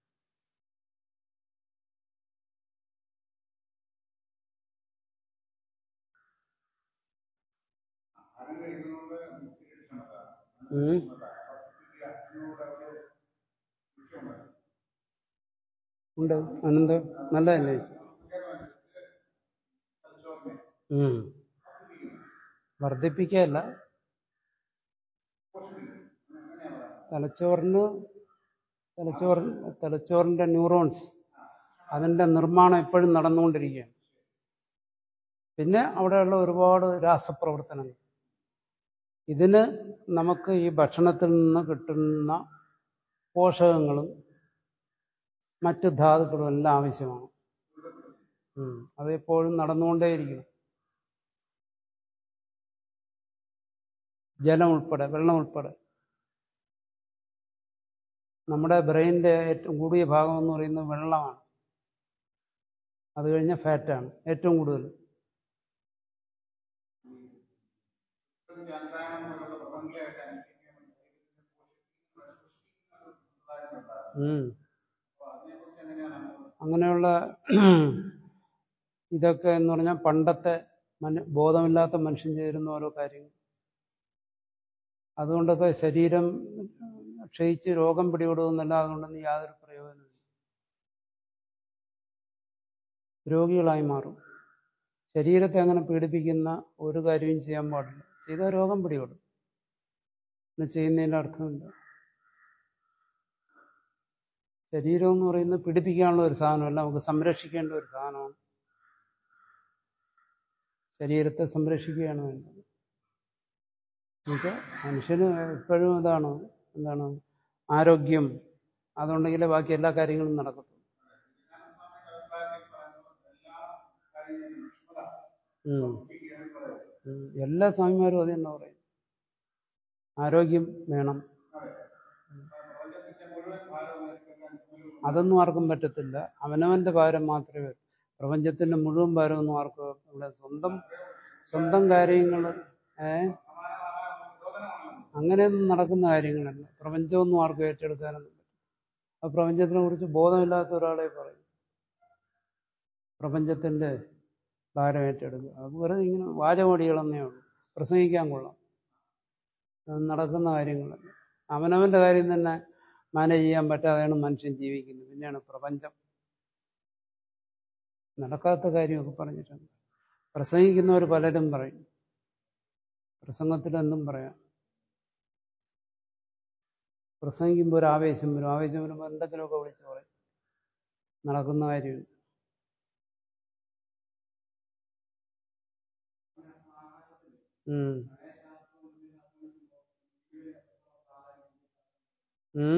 Speaker 2: ആഹാരം കഴിക്കുന്നതുകൊണ്ട് മുക്തിയുടെ ക്ഷമത
Speaker 1: ഉം.
Speaker 2: വർദ്ധിപ്പിക്കുക എന്നുള്ള ഒരു ലക്ഷ്യമുണ്ട്
Speaker 1: ഉണ്ട് അനന്ത നല്ലതല്ലേ
Speaker 2: തലച്ചോറിനെ
Speaker 1: ഉം. വർദ്ധിപ്പിക്കുകയല്ല
Speaker 2: പോഷിപ്പിക്കും അങ്ങനെയാണ് പറയുന്നത്
Speaker 1: തലച്ചോറിന് തലച്ചോറിന് തലച്ചോറിന്റെ ന്യൂറോൺസ് അതിന്റെ നിർമ്മാണം എപ്പോഴും നടന്നുകൊണ്ടിരിക്കുകയാണ് പിന്നെ അവിടെയുള്ള ഒരുപാട് രാസപ്രവർത്തനങ്ങൾ ഇതിന് നമുക്ക് ഈ ഭക്ഷണത്തിൽ നിന്ന് കിട്ടുന്ന പോഷകങ്ങളും മറ്റ് ധാതുക്കളും എല്ലാം ആവശ്യമാണ് ഉം. അതെപ്പോഴും നടന്നുകൊണ്ടേയിരിക്കണം ജലം ഉൾപ്പെടെ വെള്ളം ഉൾപ്പെടെ നമ്മുടെ ബ്രെയിനിന്റെ ഏറ്റവും കൂടിയ ഭാഗം എന്ന് പറയുന്നത് വെള്ളമാണ് അത് കഴിഞ്ഞ ഫാറ്റാണ് ഏറ്റവും കൂടുതൽ
Speaker 2: ചന്ദ്രായനം പോലുള്ള പ്രപഞ്ചങ്ങളെയൊക്കെ അനുഷ്ഠിക്കാൻ വേണ്ടി ശരീരത്തിനെ പോഷിപ്പിക്കുന്ന ഒരു സമ്പ്രദായം ഉണ്ടാകും
Speaker 1: ഉം.
Speaker 2: അപ്പൊ അതിനെക്കുറിച്ച് എങ്ങനെയാണ് അങ്ങ്
Speaker 1: അങ്ങനെയുള്ള ഇതൊക്കെ എന്ന് പറഞ്ഞാൽ പണ്ടത്തെ മന ബോധമില്ലാത്ത മനുഷ്യൻ ചെയ്തിരുന്ന ഓരോ കാര്യങ്ങൾ അതുകൊണ്ടൊക്കെ ശരീരം ക്ഷയിച്ച് രോഗം പിടിപെടുമെന്നല്ല അതുകൊണ്ടൊന്നും യാതൊരു പ്രയോജനമില്ല രോഗികളായി മാറും ശരീരത്തെ അങ്ങനെ പീഡിപ്പിക്കുന്ന ഒരു കാര്യവും ചെയ്യാൻ പാടില്ല ചെയ്താൽ രോഗം പിടിപെടും പിന്നെ ചെയ്യുന്നതിൻ്റെ അർത്ഥമില്ല ശരീരം എന്ന് പറയുന്നത് പീഡിപ്പിക്കാനുള്ള ഒരു സാധനമല്ല നമുക്ക് സംരക്ഷിക്കേണ്ട ഒരു സാധനമാണ് ശരീരത്തെ സംരക്ഷിക്കുകയാണ് വേണ്ടത് എന്നുവെച്ചാൽ മനുഷ്യന് എപ്പോഴും ഇതാണ് എന്താണ് ആരോഗ്യം അതുണ്ടെങ്കിലേ ബാക്കി എല്ലാ കാര്യങ്ങളും നടക്കത്തുള്ളൂ
Speaker 2: എല്ലാ കാര്യങ്ങളിലും ക്ഷമത
Speaker 1: ഉം.
Speaker 2: വർദ്ധിപ്പിക്കുകയാണ് പറയുന്നത്
Speaker 1: ഉം. എല്ലാ സ്വാമിമാരും അത് തന്നെ പറയും ആരോഗ്യം വേണം
Speaker 2: അതെ പ്രപഞ്ചത്തിന്റെ മുഴുവൻ ഭാരവും ഏറ്റെടുക്കാൻ ശ്രമിക്കുന്നു
Speaker 1: അതൊന്നും ആർക്കും പറ്റത്തില്ല അവനവന്റെ ഭാരം മാത്രമേ വരൂ പ്രപഞ്ചത്തിന്റെ മുഴുവൻ ഭാരമൊന്നും ആർക്കും ഇവിടെ സ്വന്തം സ്വന്തം കാര്യങ്ങൾ ഏഹ്
Speaker 2: സമാനമായ പ്രചോദനമാണല്ലോ
Speaker 1: അങ്ങനെയൊന്നും നടക്കുന്ന കാര്യങ്ങളല്ല പ്രപഞ്ചമൊന്നും ആർക്കും ഏറ്റെടുക്കാനൊന്നും പറ്റില്ല ആ പ്രപഞ്ചത്തിനെ കുറിച്ച് ബോധമില്ലാത്ത ഒരാളെ പറയും പ്രപഞ്ചത്തിന്റെ ഭാരം ഏറ്റെടുക്കുക അത് വെറുതെ ഇങ്ങനെ വാചമടികളെന്നേ ഉള്ളൂ പ്രസംഗിക്കാൻ കൊള്ളാം അത് നടക്കുന്ന കാര്യങ്ങളല്ല അവനവന്റെ കാര്യം തന്നെ മാനേജ് ചെയ്യാൻ പറ്റാതെയാണ് മനുഷ്യൻ ജീവിക്കുന്നത് പിന്നെയാണ് പ്രപഞ്ചം നടക്കാത്ത കാര്യമൊക്കെ പറഞ്ഞിട്ടുണ്ട് പ്രസംഗിക്കുന്നവർ പലരും പറയും പ്രസംഗത്തിലെന്നും പറയാം പ്രസംഗിക്കുമ്പോൾ ഒരു ആവേശം വരും ആവേശം വരുമ്പോൾ എന്തെങ്കിലുമൊക്കെ വിളിച്ച് പറയും നടക്കുന്ന കാര്യം ഉം. ഉം.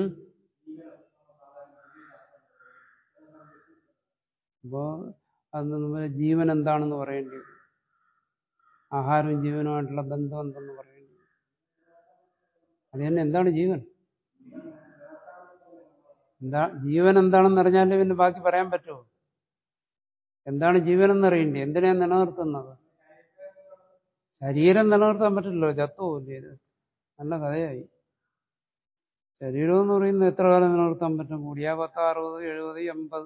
Speaker 1: അപ്പോ അത് നമ്മൾ ജീവൻ എന്താണെന്ന് പറയേണ്ടി വരും ആഹാരവും ജീവനുമായിട്ടുള്ള ബന്ധം എന്തെന്ന് പറയേണ്ടി വരും അത് തന്നെ എന്താണ് ജീവൻ എന്താ ജീവൻ എന്താണെന്ന് അറിഞ്ഞാലേ പിന്നെ ബാക്കി പറയാൻ പറ്റുമോ എന്താണ് ജീവൻ എന്നറിയണ്ടേ എന്തിനാ നിലനിർത്തുന്നത് ശരീരം നിലനിർത്താൻ പറ്റില്ലല്ലോ ചത്തുപോകില്ലേ ഇത് നല്ല കഥയായി ശരീരം എന്ന് പറയുന്നത് എത്ര കാലം നിലനിർത്താൻ പറ്റും കൂടിയാ പത്ത് അറുപത് എഴുപത് എൺപത്